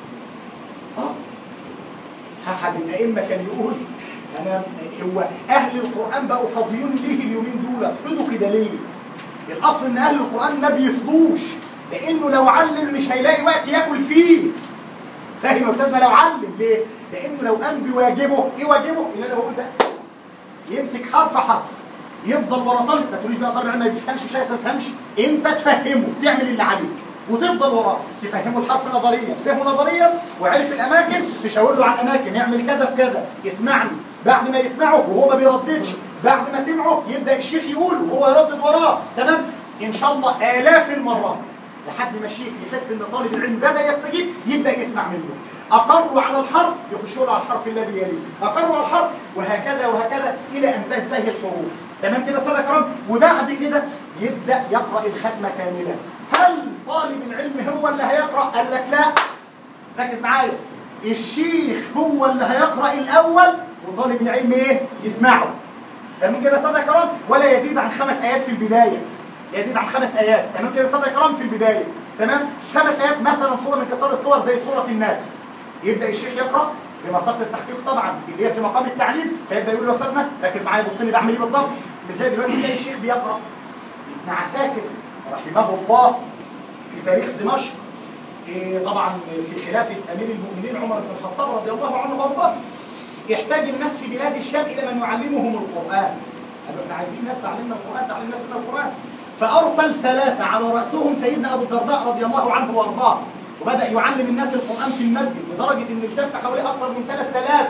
Speaker 1: اه احد الائمه كان يقول انا هو اهل القران بقوا فاضيين ليه اليومين دول فضوا كده ليه الاصل ان اهل القران ما بيفضوش لانه لو علم مش هيلاقي وقت ياكل فيه فاهم يا استاذنا لو علم ليه لانه لو قام بواجبه ايه واجبه اللي انا بقول ده يمسك حرف حرف يفضل ورا طالب ما تقوليش بقى طالب العلم ما بيفهمش مش عايز ما يفهمش انت تفهمه تعمل اللي عليك وتفضل وراه تفهمه الحرف نظريا فهمه نظريا وعرف الاماكن تشاور له على الاماكن يعمل كذا في كذا يسمعني بعد ما يسمعه وهو ما بيرددش بعد ما سمعه يبدا الشيخ يقول وهو يردد وراه تمام ان شاء الله الاف المرات لحد ما الشيخ يحس ان طالب العلم بدا يستجيب يبدا يسمع منه اقروا على الحرف يخشوا له على الحرف الذي يليه اقروا على الحرف وهكذا وهكذا الى ان تنتهي الحروف تمام كده استاذ كرام وبعد كده يبدا يقرا الختمه كامله هل طالب العلم هو اللي هيقرا قال لك لا ركز معايا الشيخ هو اللي هيقرا الاول وطالب العلم ايه يسمعه تمام كده استاذ كرام ولا يزيد عن خمس ايات في البدايه يزيد عن خمس ايات تمام كده استاذ كرام في البدايه تمام خمس ايات مثلا صوره من كسار الصور زي سوره الناس يبدا الشيخ يقرا بمنطقه التحقيق طبعا اللي هي في مقام التعليم فيبدا يقول له يا استاذنا ركز معايا بص لي بعمل ايه بالضبط مش زي دلوقتي تلاقي الشيخ بيقرا ابن عساكر رحمه الله في تاريخ دمشق إيه طبعا في خلافه امير المؤمنين عمر بن الخطاب رضي الله عنه وارضاه يحتاج الناس في بلاد الشام الى من يعلمهم القران قالوا احنا عايزين ناس تعلمنا القران تعلم الناس القران فارسل ثلاثه على راسهم سيدنا ابو الدرداء رضي الله عنه وارضاه وبدا يعلم الناس القران في المسجد لدرجه ان التف حوالي اكثر من 3000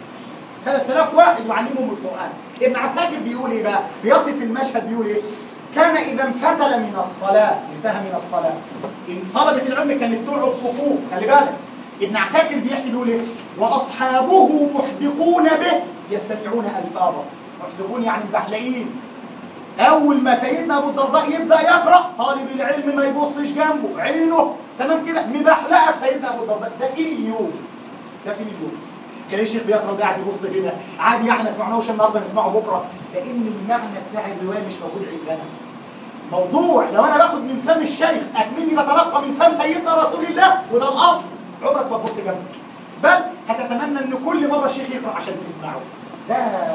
Speaker 1: 3000 واحد يعلمهم القران ابن عساكر بيقول ايه بقى بيصف المشهد بيقول ايه كان اذا انفتل من الصلاه انتهى من الصلاه إن طلبه العلم كانت تقعد صفوف خلي بالك ابن عساكر بيحكي بيقول ايه واصحابه محدقون به يستمعون الفاظه محدقون يعني البحلقين اول ما سيدنا ابو الدرداء يبدا يقرا طالب العلم ما يبصش جنبه عينه تمام كده مبحلقه في سيدنا ابو الدرداء ده فين اليوم ده فين اليوم كان الشيخ بيقرا وقاعد يبص كده عادي يعني ما سمعناهوش النهارده نسمعه بكره لان المعنى بتاع الروايه مش موجود عندنا موضوع لو انا باخد من فم الشيخ اكمني بتلقى من فم سيدنا رسول الله وده الاصل عمرك ما تبص جنبك بل هتتمنى ان كل مره الشيخ يقرا عشان تسمعه ده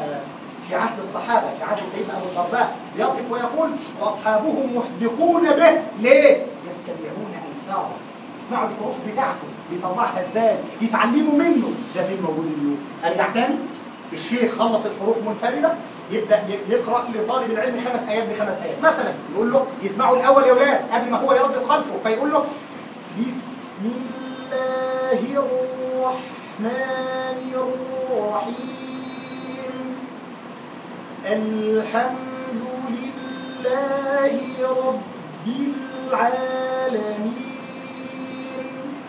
Speaker 1: في عهد الصحابه في عهد سيدنا ابو الدرداء يصف ويقول واصحابه محدقون به ليه؟ يستمعون الفاظه يسمعوا الحروف بتاعته بيطلعها ازاي يتعلموا منه ده فين موجود اليوم ارجع تاني الشيخ خلص الحروف منفرده يبدا يقرا لطالب العلم خمس ايات بخمس ايات مثلا يقول له يسمعوا الاول يا اولاد قبل ما هو يردد خلفه فيقول له بسم الله الرحمن الرحيم الحمد لله رب العالمين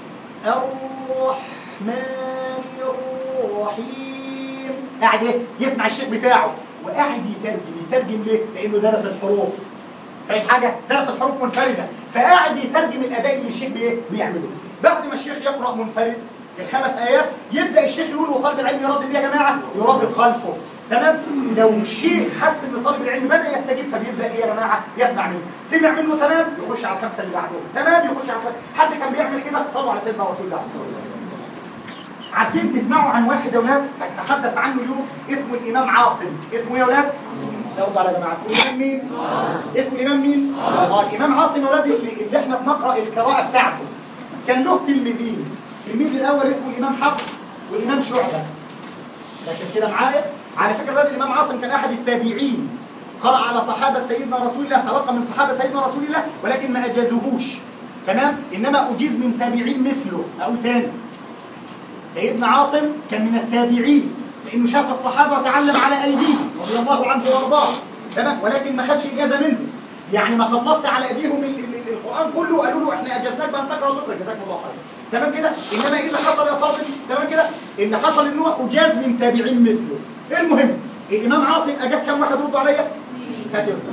Speaker 1: الرحمن الرحيم قاعد ايه يسمع الشيخ بتاعه وقاعد يترجم يترجم ليه لانه درس الحروف فاهم حاجه درس الحروف منفرده فقاعد يترجم الاداء اللي الشيخ بايه بيعمله بعد ما الشيخ يقرا منفرد الخمس ايات يبدا الشيخ يقول وطالب العلم يردد ايه يا جماعه يردد خلفه تمام لو الشيخ حس ان طالب العلم بدا يستجيب فبيبدا ايه يا جماعه يسمع منه سمع منه تمام يخش على الخمسه اللي بعدهم تمام يخش على الخمسة. حد كان بيعمل كده صلوا على سيدنا رسول الله عارفين تسمعوا عن واحد يا اولاد اتحدث عنه اليوم اسمه الامام عاصم اسمه ايه يا اولاد يلا على جماعه اسمه الامام مين اسمه الامام مين اه الامام عاصم يا اولاد اللي, اللي احنا بنقرا القراءه بتاعته كان له تلميذين التلميذ الاول اسمه الامام حفص والامام شعبه ركز كده معايا على فكره الواد الامام عاصم كان احد التابعين قرأ على صحابة سيدنا رسول الله تلقى من صحابة سيدنا رسول الله ولكن ما أجازوهوش تمام إنما أجيز من تابعين مثله أقول تاني سيدنا عاصم كان من التابعين لأنه شاف الصحابة وتعلم على أيديهم رضي الله عنه وأرضاه تمام ولكن ما خدش إجازة منه يعني ما خلصش على أيديهم ال- ال- ال- القران كله وقالوا له احنا اجزناك بان تقرا وتقرا جزاكم الله خير تمام كده انما ايه اللي حصل يا فاضل تمام كده ان حصل ان هو اجاز من تابعين مثله المهم الامام عاصم اجاز كم واحد ردوا عليا هات يا استاذ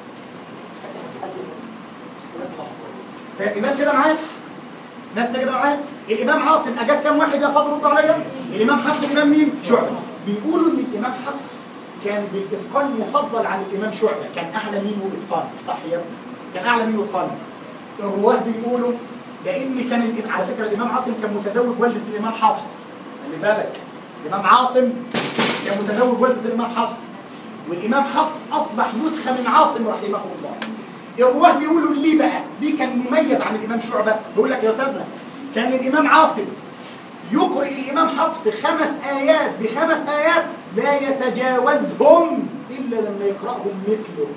Speaker 1: الناس كده معايا الناس كده معايا الامام عاصم اجاز كم واحد يا فاضل ردوا عليا الامام حفص الامام مين شعبه بيقولوا ان الامام حفص كان بالاتقان مفضل عن الامام شعبه كان اعلى منه اتقان صح يا ابني كان اعلى منه اتقان الرواه بيقولوا لان كان الإم- على فكره الامام عاصم كان متزوج والده الامام حفص خلي بالك الامام عاصم كان متزوج والده الامام حفص والامام حفص اصبح نسخه من عاصم رحمه الله الرواه بيقولوا ليه بقى ليه كان مميز عن الامام شعبه بيقول لك يا استاذنا كان الامام عاصم يقرئ الامام حفص خمس ايات بخمس ايات لا يتجاوزهم الا لما يقراهم مثله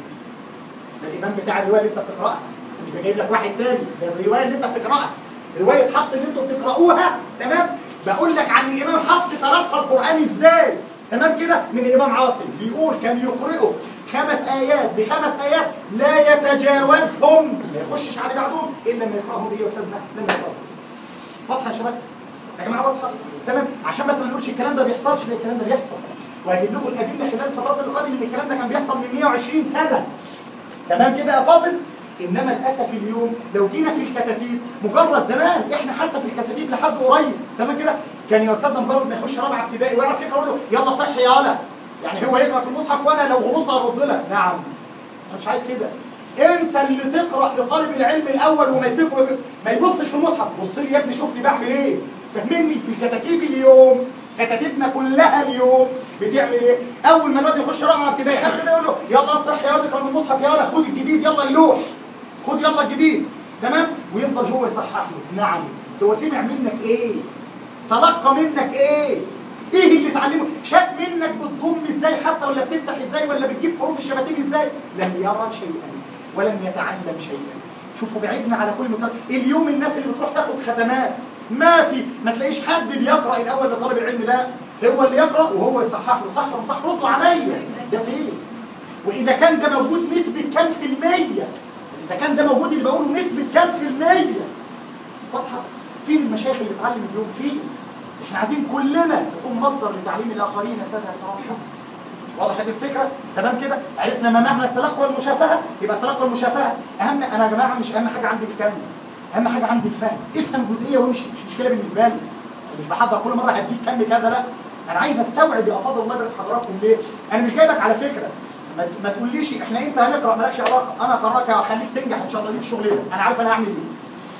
Speaker 1: ده الامام بتاع الروايه اللي انت بتقراها مش بجيب لك واحد تاني ده الروايه اللي انت بتقراها روايه حفص اللي انتوا بتقراوها تمام بقول لك عن الامام حفص تلقى القران ازاي تمام كده من الامام عاصم بيقول كان يقرئه خمس ايات بخمس ايات لا يتجاوزهم ما يخشش على بعضهم الا لما يقراهم ايه يا استاذنا لما يقراهم واضحه يا شباب يا جماعه واضحه تمام عشان بس ما نقولش الكلام ده بيحصلش لا الكلام ده بيحصل وهجيب لكم الادله خلال الفترات اللي فاتت ان الكلام ده كان بيحصل من 120 سنه تمام كده يا فاضل انما للاسف اليوم لو جينا في الكتاتيب مجرد زمان احنا حتى في الكتاتيب لحد قريب تمام كده كان يا استاذنا مجرد ما يخش رابعه ابتدائي ويعرف يقرا يقول له يلا صح يا ولا يعني هو يقرا في المصحف وانا لو غلطت ارد لك نعم انا مش عايز كده انت اللي تقرا لطالب العلم الاول وما يسيبه ما يبصش في المصحف بص لي يا ابني شوف لي بعمل ايه فهمني في الكتاتيب اليوم كتاتيبنا كلها اليوم بتعمل ايه؟ اول ما الواد يخش رابعه ابتدائي خمسه يقول له يلا صح يا واد اقرا من المصحف يا ولا خد الجديد يلا اللوح خد يلا الجديد تمام ويفضل هو يصحح له نعم هو سمع منك ايه؟ تلقى منك ايه؟ ايه اللي اتعلمه؟ شاف منك بتضم ازاي حتى ولا بتفتح ازاي ولا بتجيب حروف الشباتين ازاي؟ لم يرى شيئا ولم يتعلم شيئا. شوفوا بعدنا على كل مستوى، اليوم الناس اللي بتروح تاخد ختمات ما في ما تلاقيش حد بيقرا الاول لطالب العلم لا هو اللي يقرا وهو يصحح له صح ولا صح ردوا عليا ده فين؟ واذا كان ده موجود نسبه كام في الميه؟ اذا كان ده موجود اللي بقوله نسبه كام في الميه؟ واضحه؟ فين المشايخ اللي بتعلم اليوم فين؟ احنا عايزين كلنا نكون مصدر لتعليم الاخرين يا ساده الكرام بس واضح هذه الفكره تمام كده عرفنا ما معنى التلقي والمشافهه يبقى التلقي والمشافهه اهم انا يا جماعه مش اهم حاجه عندي الكم اهم حاجه عندي الفهم افهم جزئيه وامشي مش مشكله بالنسبه لي مش بحضر كل مره هديك كم كذا لا انا عايز استوعب يا افاضل الله يبارك في حضراتكم ليه انا مش جايبك على فكره ما, ما تقوليش احنا امتى هنقرا مالكش علاقه انا قراك هخليك تنجح ان شاء الله ليك الشغل ده انا عارف انا هعمل ايه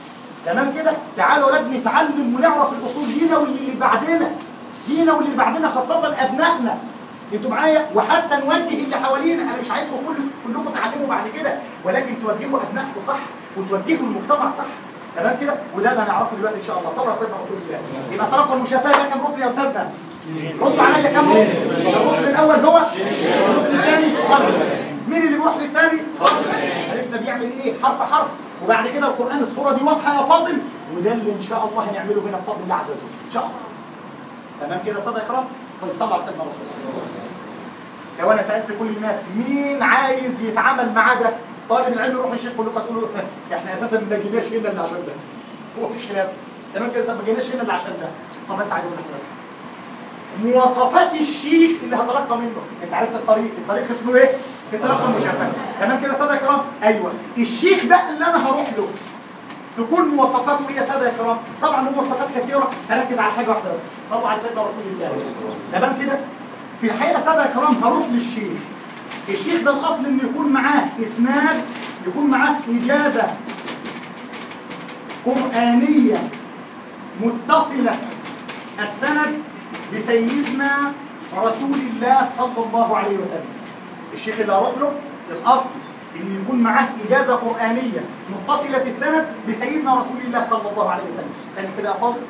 Speaker 1: تمام كده تعالوا يا ولاد نتعلم ونعرف الاصول لينا واللي بعدنا لينا واللي بعدنا خاصه ابنائنا انتوا معايا وحتى نوجه اللي حوالينا انا مش عايزكم كل كلكم تعلموا بعد كده ولكن توجهوا ابنائكم صح وتوجهوا المجتمع صح تمام كده وده اللي هنعرفه دلوقتي ان شاء الله صلى على سيدنا رسول الله يبقى تلقى المشافاه ده كام ركن يا استاذنا ردوا عليا كام ركن الركن الاول هو الركن الثاني مين اللي بيروح للثاني عرفنا بيعمل ايه حرف حرف وبعد كده القران الصوره دي واضحه يا فاضل وده اللي ان شاء الله هنعمله هنا بفضل الله عز وجل ان شاء الله تمام كده صدق يا كرام طيب صلى على سيدنا رسول الله لو انا سالت كل الناس مين عايز يتعامل معاه ده طالب العلم يروح للشيخ كلكم تقولوا احنا اساسا ما جيناش هنا الا عشان ده هو مفيش خلاف تمام كده ما جيناش هنا الا عشان ده طب بس عايز اقول لحضرتك مواصفات الشيخ اللي هتلقى منه انت عرفت الطريق الطريق اسمه ايه التلقى المشافهه تمام كده ساده يا كرام ايوه الشيخ بقى اللي انا هروح له تكون مواصفاته ايه يا ساده يا كرام طبعا له مواصفات كثيره هركز على حاجه واحده بس صلوا على سيدنا رسول الله تمام كده في الحقيقه ساده يا كرام هروح للشيخ الشيخ ده الاصل انه يكون معاه اسناد يكون معاه اجازه قرانيه متصله السند بسيدنا رسول الله صلى الله عليه وسلم الشيخ اللي هروح له الاصل ان يكون معاه اجازه قرانيه متصله السند بسيدنا رسول الله صلى الله عليه وسلم تاني كده يا فاضل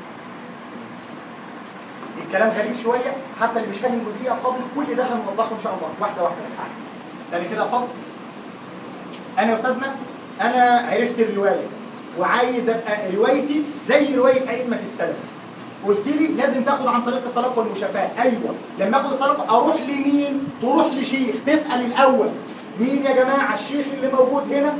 Speaker 1: الكلام غريب شويه حتى اللي مش فاهم جزئيه فاضل كل ده هنوضحه ان شاء الله واحده واحده بس عادي تاني كده يا فاضل انا يا استاذنا انا عرفت الروايه وعايز ابقى روايتي زي روايه ائمه السلف قلت لي لازم تاخد عن طريق التلقي والمشافاه ايوه لما اخد التلقي اروح لمين تروح لشيخ تسال الاول مين يا جماعه الشيخ اللي موجود هنا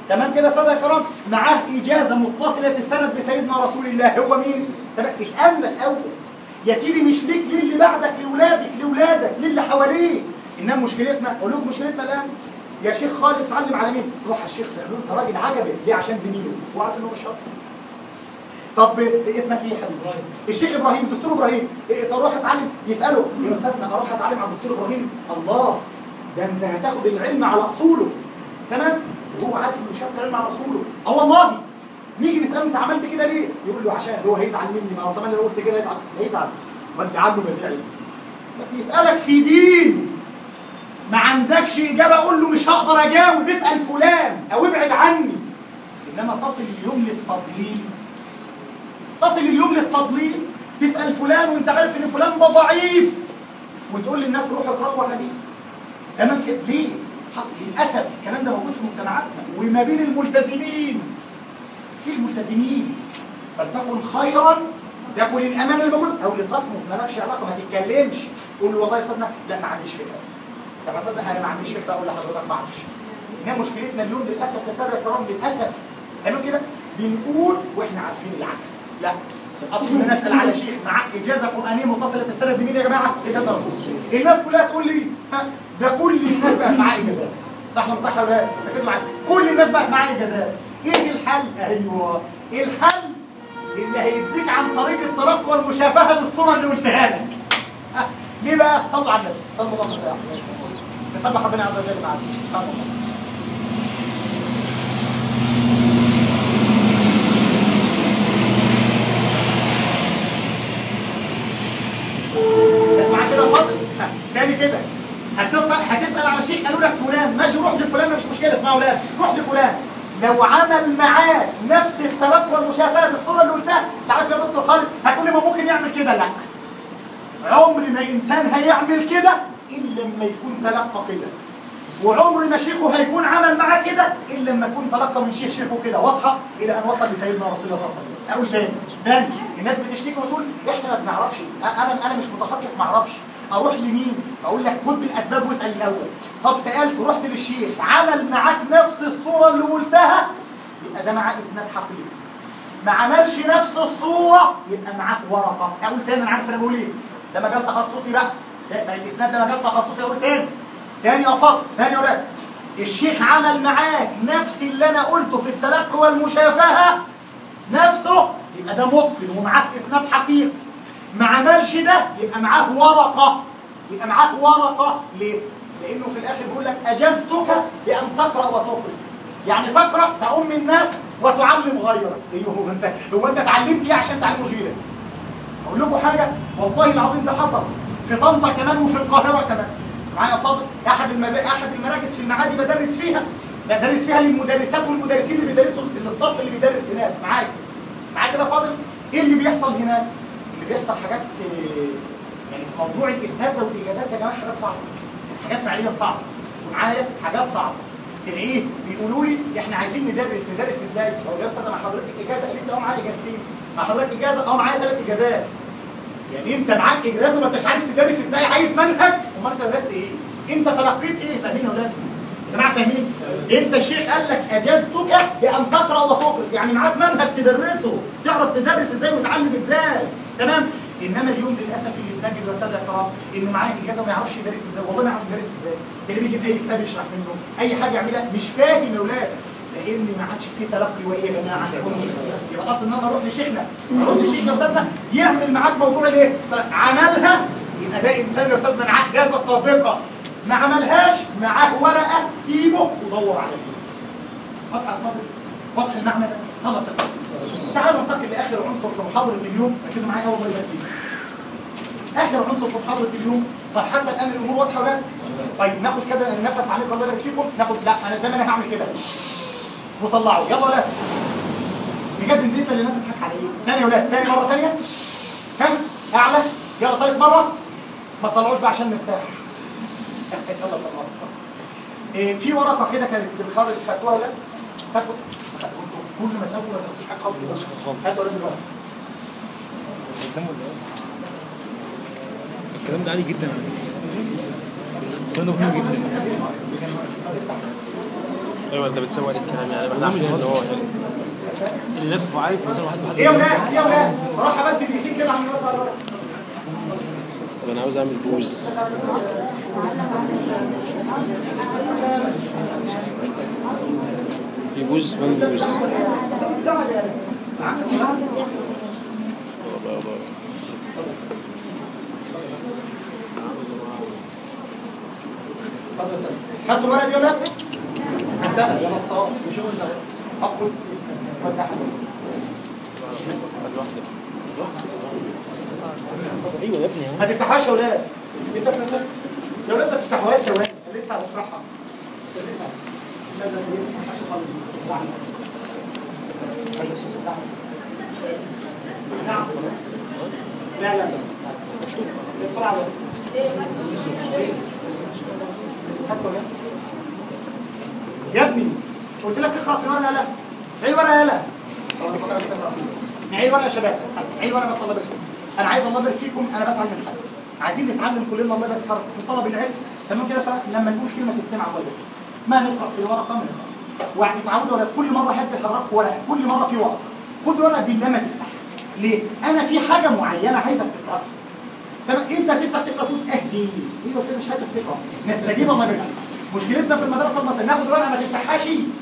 Speaker 1: تمام كده ساده يا كرام معاه اجازه متصله السند بسيدنا رسول الله هو مين تمام اتامل الاول يا سيدي مش ليك للي بعدك لاولادك لاولادك للي حواليك انما مشكلتنا اقول لكم مشكلتنا الان يا شيخ خالد اتعلم على مين روح على الشيخ سألوه انت راجل عجبك ليه عشان زميله هو عارف ان هو مش شاطر طب اسمك ايه يا حبيبي؟ الشيخ ابراهيم دكتور ابراهيم إيه طب روح اتعلم يساله يا استاذنا اروح اتعلم عند الدكتور ابراهيم الله ده انت هتاخد العلم على اصوله تمام وهو عارف انه مش هياخد العلم على اصوله اه والله نيجي نساله انت عملت كده ليه؟ يقول له عشان هو هيزعل مني ما هو زمان لو قلت كده هيزعل هيزعل وانت عنده مزاعل يسالك في دين ما عندكش اجابه قول له مش هقدر اجاوب اسال فلان او ابعد عني انما تصل اليوم للتضليل تصل اليوم للتضليل تسال فلان وانت عارف ان فلان ده ضعيف وتقول للناس روحوا اقرأوا عليه تمام كده ليه؟ للاسف الكلام ده موجود في مجتمعاتنا وما بين الملتزمين في الملتزمين فلتكن خيرا تكن الامان اللي موجود او لتصمت مالكش علاقه ما تتكلمش قول له والله يا استاذنا لا ما عنديش فكره طب يا استاذنا انا ما عنديش فكره اقول لحضرتك ما اعرفش هي مشكلتنا اليوم للاسف يا ساده الكرام للاسف تمام كده بنقول واحنا عارفين العكس لا الاصل ان انا اسال على شيخ مع اجازه قرانيه متصله السند بمين يا جماعه؟ بسيدنا رسول الله الناس كلها تقول لي ها ده كل الناس بقت معاه اجازات صح ولا صح ولا لا؟ ركزوا معايا كل الناس بقت معاه اجازات ايه الحل؟ ايوه الحل اللي هيديك عن طريق التلقي والمشافهه بالصوره اللي قلتها لك ها، ليه بقى؟ صلوا على النبي صلى الله عليه وسلم نسبح ربنا عز وجل معاك سبحان الله اسمع كده فاضل ها، تاني كده هتطلع هتسال على شيخ قالوا لك فلان ماشي روح لفلان مش مشكله اسمعوا ولاد روح لفلان لو عمل معاه نفس التلقي والمشافهه بالصوره اللي قلتها انت عارف يا دكتور خالد هتقول لي ما ممكن يعمل كده لا عمر ما انسان هيعمل كده الا لما يكون تلقى كده وعمر ما شيخه هيكون عمل معاه كده الا لما يكون تلقى من شيخ شيخه كده واضحه الى ان وصل لسيدنا رسول الله صلى الله عليه وسلم اقول تاني تاني الناس بتشتكي وتقول احنا ما بنعرفش انا انا مش متخصص ما اعرفش اروح لمين اقول لك خد بالاسباب واسال الاول طب سالت رحت للشيخ عمل معاك نفس الصوره اللي قلتها يبقى ده معاه اسناد حقيقي ما عملش نفس الصوره يبقى معاك ورقه اقول تاني انا عارف انا بقول ايه ده مجال تخصصي بقى ده ده الاسناد ده مجال تخصصي اقول تاني تاني يا فاضل تاني يا ولاد الشيخ عمل معاك نفس اللي انا قلته في التلقي والمشافهه نفسه يبقى ده متقن ومعاك اسناد حقيقي ما عملش ده يبقى معاه ورقه يبقى معاه ورقه ليه؟ لانه في الاخر بيقول لك اجزتك بان تقرا وتقرا يعني تقرا تؤم الناس وتعلم غيرك ايوه هو انت هو انت اتعلمت ايه عشان تعلمه غيرك؟ اقول لكم حاجه والله العظيم ده حصل في طنطا كمان وفي القاهره كمان معايا فاضل احد المد... احد المراكز في المعادي بدرس فيها بدرس فيها للمدرسات والمدرسين اللي بيدرسوا الاستاف اللي بيدرس هناك معايا معايا كده فاضل ايه اللي بيحصل هناك؟ اللي بيحصل حاجات آه، يعني في موضوع الاسناد ده والاجازات يا جماعه حاجات صعبه حاجات فعليا صعبه ومعايا حاجات صعبه تلاقيه بيقولوا لي احنا عايزين ندرس ندرس ازاي؟ اقول له يا استاذه مع حضرتك اجازه قال لي انت اه معايا اجازتين مع حضرتك اجازه اه معايا ثلاث اجازات يعني انت معاك اجازات وما انتش عارف تدرس ازاي عايز منهج امال انت درست ايه؟ انت تلقيت ايه؟ فاهمين يا اولاد؟ يا جماعه فاهمين؟ انت الشيخ قال لك اجازتك بان تقرا وتقرا يعني معاك منهج تدرسه تعرف تدرس ازاي وتعلم ازاي تمام؟ انما اليوم للاسف اللي بنجد يا ساده الكرام انه معاه اجازه وما يعرفش يدرس ازاي والله ما يعرف يدرس ازاي اللي بيجيب اي كتاب يشرح منه اي حاجه يعملها مش فاهم يا اولاد لان ما عادش في تلقي وايه يا جماعه يبقى اصل ان انا اروح لشيخنا اروح لشيخ يا استاذنا يعمل معاك موضوع الايه؟ طيب عملها يبقى ده انسان يا استاذنا معاه اجازه صادقه ما عملهاش معاه ورقه سيبه ودور على فيه واضح يا فاضل واضح المعنى ده صلى الله عليه وسلم تعالوا ننتقل لاخر عنصر في محاضره اليوم ركزوا معايا اول يبقى فيه اخر عنصر في محاضره اليوم طب حتى الان الامور واضحه ولا لا؟ طيب ناخد كده النفس عميق الله يبارك فيكم ناخد لا انا زي ما انا هعمل كده وطلعوا يلا لا بجد انت انت اللي انت تضحك على ايه؟ تاني يا ولاد تاني مره تانيه ها اعلى يلا ثالث مره ما تطلعوش بقى عشان نرتاح يلا طلعوا إيه في ورقه كده كانت بالخارج خدتوها ولا خدتوا كل ما اسالكم ما تاخدوش حاجه خالص كده هاتوا ولا دلوقتي
Speaker 2: الكلام ده أصلاً. الكلام ده عالي جدا الكلام ده مهم جدا ايوه انت بتسوي عليه الكلام يعني احنا عارفين ان هو يعني اللي لف وعارف مثلا واحد واحد
Speaker 1: ايه يا ولاد ايه يا ولاد صراحه بس دقيقتين كده عشان بس أقرأ.
Speaker 2: طب انا عاوز اعمل بوز في بوز فان بوز
Speaker 1: بتقعد يا عم
Speaker 2: بابا بابا
Speaker 1: اتفضل يا سيدي خدتوا الورقه دي يا ولاد؟ خدتها يا نصاب مش هو الزهق اقعد وزعها
Speaker 2: هات واحده ايوه يا ابني
Speaker 1: ما تفتحهاش يا ولاد انت فتحت يا ولاد ما تفتحوهاش يا ولاد أنا لسه هشرحها سيبها استاذه دي ما ينفعش خالص زعل زعل. نعم لا لا لا بسرعه بقى. خدت ولا يا ابني قلت لك اقرا في الورقه لا عيد الورقه يلا طب انا فكرت تقرا فيها عيد الورقه يا شباب عيد الورقه بس الله يبارك فيكم انا عايز الله يبارك فيكم انا بسعى من حاجه عايزين نتعلم كلنا الله يبارك فيكم في طلب العلم تمام كده سواء لما نقول كلمه تتسمع الله يبارك ما نقرا في الورقه من وتعودوا ولا كل مره هدي لحضراتكم ورقه كل مره في ورقه خد ورقه بالله ما تفتح ليه؟ انا في حاجه معينه عايزك تقراها تمام انت هتفتح تقرا تقول اهدي ايه بس انا مش عايزك تقرا نستجيب الله يبارك فيك. مشكلتنا في المدرسه المصريه ناخد ورقه ما تفتحهاش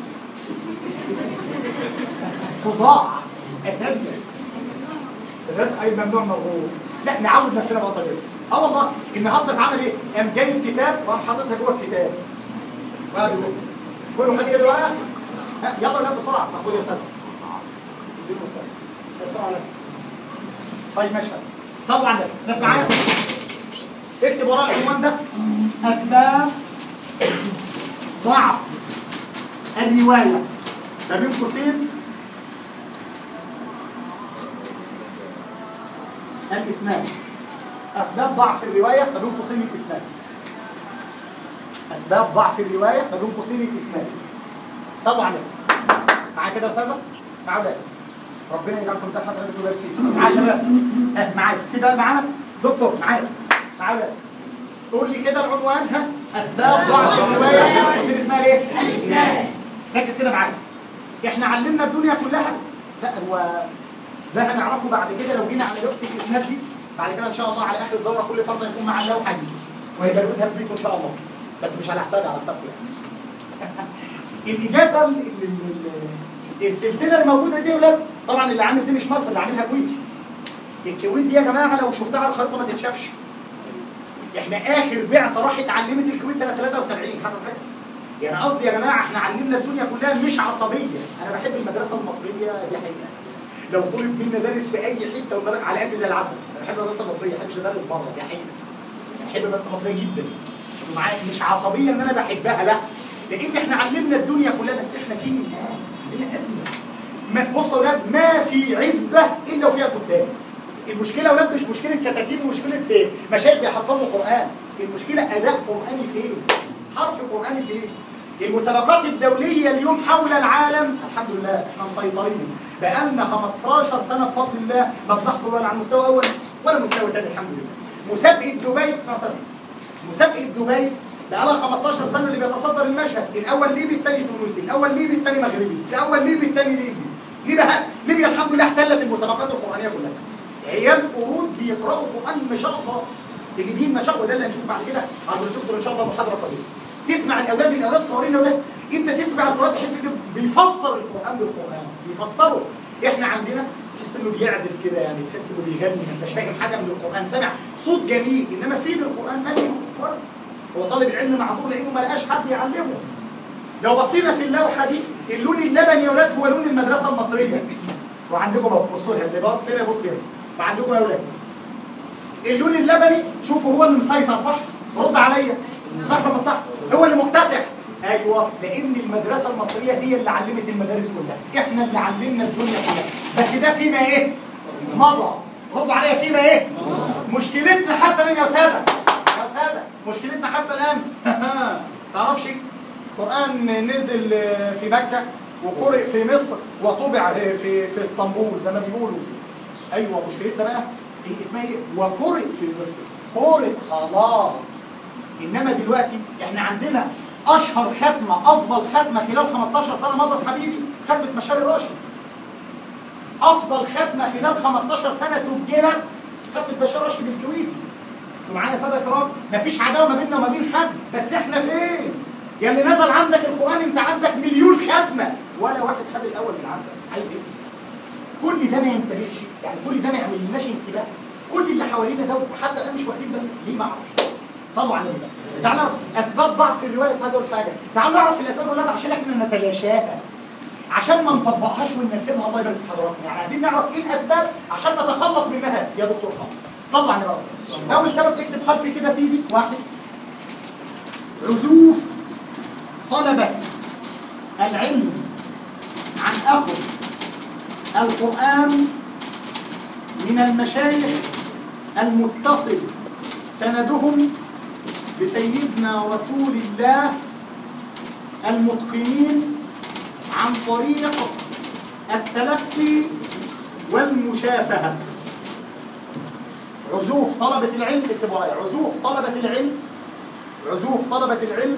Speaker 1: فظاع اساتذه الرزق اي ممنوع مرغوب لا نعود نفسنا بقى طريقه اه والله النهارده اتعمل ايه؟ قام جايب كتاب وقام حاططها جوه الكتاب وقعد يبص كله خد كده ورقه ها، يلا يلا بسرعه طب خد يا استاذ اديله يا استاذ بسرعه عليك. طيب ماشي صلوا على النبي ناس معايا اكتب وراء العنوان ده اسباب ضعف الروايه ما بين قوسين الاسناد اسباب ضعف الروايه ما بين قوسين الاسناد اسباب ضعف الروايه ما بين قوسين الاسناد صلوا على النبي معايا كده يا استاذه معايا ولاد ربنا يجعل في مثال حسنات ويبارك فيك معايا يا شباب ها معايا سيب بقى معانا دكتور معايا معايا ولاد قول لي كده العنوان ها اسباب ضعف الروايه ما بين قوسين اسمها ايه؟ الاسناد ركز كده معايا احنا علمنا الدنيا كلها لا هو ده هنعرفه بعد كده لو جينا على لوحه الاسناد دي بعد كده ان شاء الله على اخر الدوره كل فرد هيكون معاه لوحه دي وهيبروزها في بيته ان شاء الله بس مش على حسابي على حسابكم يعني الاجازه ال- ال- ال- السلسله الموجوده دي يا ولاد طبعا اللي عامل دي مش مصر اللي عاملها كويتي الكويت دي يا جماعه لو شفتها على الخريطه ما تتشافش احنا اخر بعثه راحت علمت الكويت سنه 73 حصل حاجه يعني قصدي يا جماعه احنا علمنا الدنيا كلها مش عصبيه انا بحب المدرسه المصريه دي حقيقه لو طلب مني ادرس في اي حته والمدرسة على قلبي زي العسل انا بحب المدرسه المصريه ما بحبش ادرس بره دي حقيقه بحب المدرسه المصريه جدا معايا مش عصبيه ان انا بحبها لا لان احنا علمنا الدنيا كلها بس احنا فين عندنا ازمه ما بصوا يا اولاد ما في عزبه الا وفيها كتاب المشكله يا اولاد مش مشكله كتاتيب ومشكله ايه مشايخ بيحفظوا قران المشكله اداء قراني فين حرف قراني فين المسابقات الدوليه اليوم حول العالم الحمد لله احنا مسيطرين بقالنا 15 سنه بفضل الله ما بنحصل ولا على مستوى اول ولا مستوى ثاني الحمد لله مسابقه دبي اسمها سنة. مسابقه دبي بقالها 15 سنه اللي بيتصدر المشهد الاول ليبي الثاني تونسي الاول ليبي الثاني مغربي الاول ليبي الثاني ليبي ليبيا ليبيا الحمد لله احتلت المسابقات القرانيه كلها عيال قرود بيقراوا قران ما شاء الله الليبيين ما شاء الله وده اللي هنشوف بعد كده هنشوف ان شاء الله محاضره قادمه تسمع الاولاد الاولاد صغيرين اولاد انت تسمع القران تحس انه بيفسر القران بالقران بيفسره احنا عندنا تحس انه بيعزف كده يعني تحس انه بيغني ما انتش فاهم حاجه من القران سامع صوت جميل انما فين القران ما فين القران هو طالب العلم معذور لانه ما لقاش حد يعلمه لو بصينا في اللوحه دي اللون اللبني يا اولاد هو لون المدرسه المصريه وعندكم اهو بصوا لها اللي باص هنا يبص هنا وعندكم يا اولاد اللون اللبني شوفوا هو اللي مسيطر صح؟ رد عليا صح ولا مش صح؟ هو اللي مكتسح ايوه لان المدرسه المصريه هي اللي علمت المدارس كلها احنا اللي علمنا الدنيا كلها بس ده فيما ايه؟ مضى ردوا عليا فيما ايه؟ مشكلتنا حتى الان يا استاذه يا استاذه مشكلتنا حتى الان تعرفش القران نزل في مكه وقرئ في مصر وطبع في في اسطنبول زي ما بيقولوا ايوه مشكلتنا بقى اللي اسمها ايه؟ وقرئ في مصر قرئ خلاص انما دلوقتي احنا عندنا اشهر ختمه افضل ختمه خلال 15 سنه مضت حبيبي ختمه مشاري راشد افضل ختمه خلال 15 سنه سجلت ختمه بشار راشد الكويتي انتوا معايا يا ساده الكرام مفيش عداوه ما بيننا وما بين حد بس احنا فين يا اللي نزل عندك القران انت عندك مليون ختمه ولا واحد خد الاول من عندك عايز ايه كل ده ما ينتبهش يعني كل ده ما يعملناش انتباه كل اللي حوالينا ده حتى الان مش واخدين بالنا ليه ما اعرفش صلوا على النبي تعالوا نعرف اسباب ضعف الروايه بس عايز اقول حاجه تعالوا نعرف الاسباب ولا عشان احنا نتلاشاها عشان ما نطبقهاش وننفذها الله يبارك في حضراتنا يعني عايزين نعرف ايه الاسباب عشان نتخلص منها يا دكتور خالد صلوا على النبي اول سبب اكتب خلفي كده سيدي واحد عزوف طلبه العلم عن اخذ القران من المشايخ المتصل سندهم بسيدنا رسول الله المتقنين عن طريق التلقي والمشافهة عزوف طلبة العلم اكتبوا ورايا عزوف طلبة العلم عزوف طلبة العلم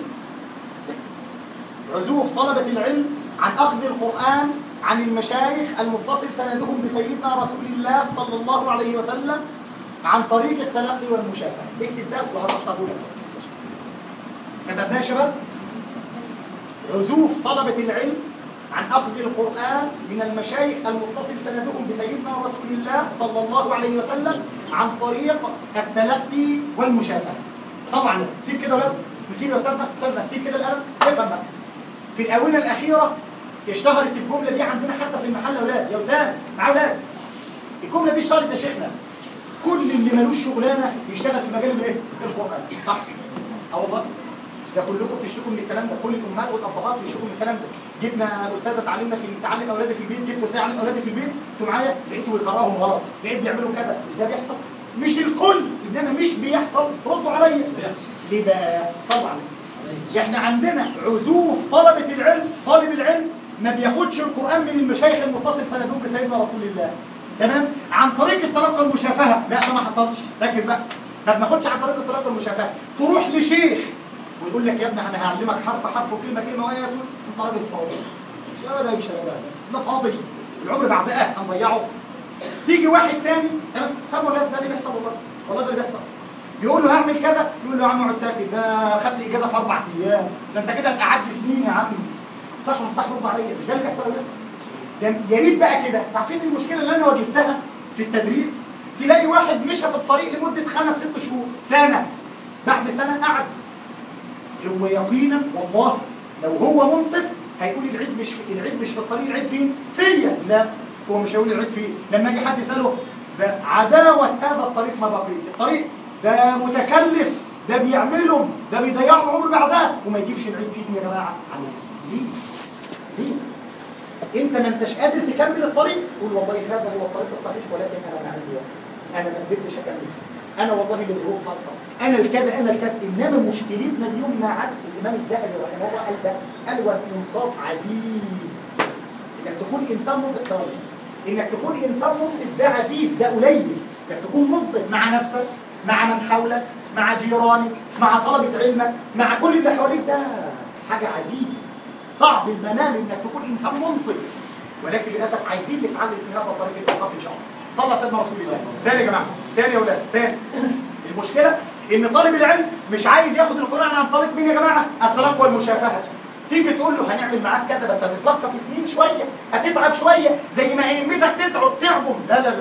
Speaker 1: عزوف طلبة العلم عن أخذ القرآن عن المشايخ المتصل سندهم بسيدنا رسول الله صلى الله عليه وسلم عن طريق التلقي والمشافهة اكتب ده وهبسطه لك كتبناه يا شباب عزوف طلبة العلم عن أخذ القرآن من المشايخ المتصل سندهم بسيدنا رسول الله صلى الله عليه وسلم عن طريق التلقي والمشافهة طبعا سيب كده ولاد نسيب يا أستاذنا أستاذنا سيب كده القلم افهم بقى في الآونة الأخيرة اشتهرت الجملة دي عندنا حتى في المحل يا أولاد يا وسام مع أولاد الجملة دي اشتهرت يا شيخنا كل اللي ملوش شغلانة يشتغل في مجال الايه؟ القرآن صح؟ اه والله ده كلكم بتشتكوا من الكلام ده كل الامهات والابهات بيشتكوا من الكلام ده جبنا استاذه تعلمنا في تعلم اولادي في البيت جبت استاذ يعلم اولادي في البيت انتوا معايا لقيته بيقراهم غلط لقيت بيعملوا كذا مش ده بيحصل مش الكل انما مش بيحصل ردوا عليا ليه بقى صلوا على النبي. احنا عندنا عزوف طلبه العلم طالب العلم ما بياخدش القران من المشايخ المتصل سندهم بسيدنا رسول الله تمام عن طريق التلقي والمشافهه لا ده ما حصلش ركز بقى ما بناخدش عن طريق التلقي والمشافهه تروح لشيخ ويقول لك يا ابني انا هعلمك حرف حرف وكلمه كلمه وهي تقول انت راجل فاضي يا ده مش ده ده فاضي العمر بعزقه هنضيعه تيجي واحد تاني تمام فاهم ولا ده اللي بيحصل والله والله ده اللي بيحصل يقول له هعمل كذا يقول له يا عم اقعد ساكت ده أنا خدت اجازه في اربع ايام ده انت كده قعدت سنين يا عم صح ولا مش صح رد عليا مش ده اللي بيحصل ولا ده يا ريت بقى كده عارفين المشكله اللي انا واجهتها في التدريس تلاقي واحد مشى في الطريق لمده خمس ست شهور سنه بعد سنه قعد هو يقينا والله لو هو منصف هيقول العيب مش في العيب مش في الطريق العيب فين؟ فيا لا هو مش هيقول العيب فيه لما يجي حد يساله ده عداوه هذا الطريق ما بقيت الطريق ده متكلف ده بيعملهم ده بيضيعوا العمر بعذاب وما يجيبش العيب فيه يا جماعه ليه؟ ليه؟ انت ما انتش قادر تكمل الطريق قول والله هذا هو الطريق الصحيح ولكن انا ما عندي وقت انا ما قدرتش اكمل فيه انا والله لظروف خاصه انا الكذا انا الكذا انما مشكلتنا اليوم مع الامام الذهبي رحمه الله قال ده قال والانصاف عزيز انك تكون انسان منصف ثواني انك تكون انسان منصف ده عزيز ده قليل انك تكون منصف مع نفسك مع من حولك مع جيرانك مع طلبه علمك مع كل اللي حواليك ده حاجه عزيز صعب المنال انك تكون انسان منصف ولكن للاسف عايزين نتعلم في هذا الطريق الانصاف ان شاء الله صلى على سيدنا رسول الله تاني يا جماعه تاني يا اولاد تاني المشكله ان طالب العلم مش عايز ياخد القران عن طريق مين يا جماعه التلقي والمشافهه تيجي تقول له هنعمل معاك كذا بس هتتلقى في سنين شويه هتتعب شويه زي ما همتك تتعب تعبهم لا لا لا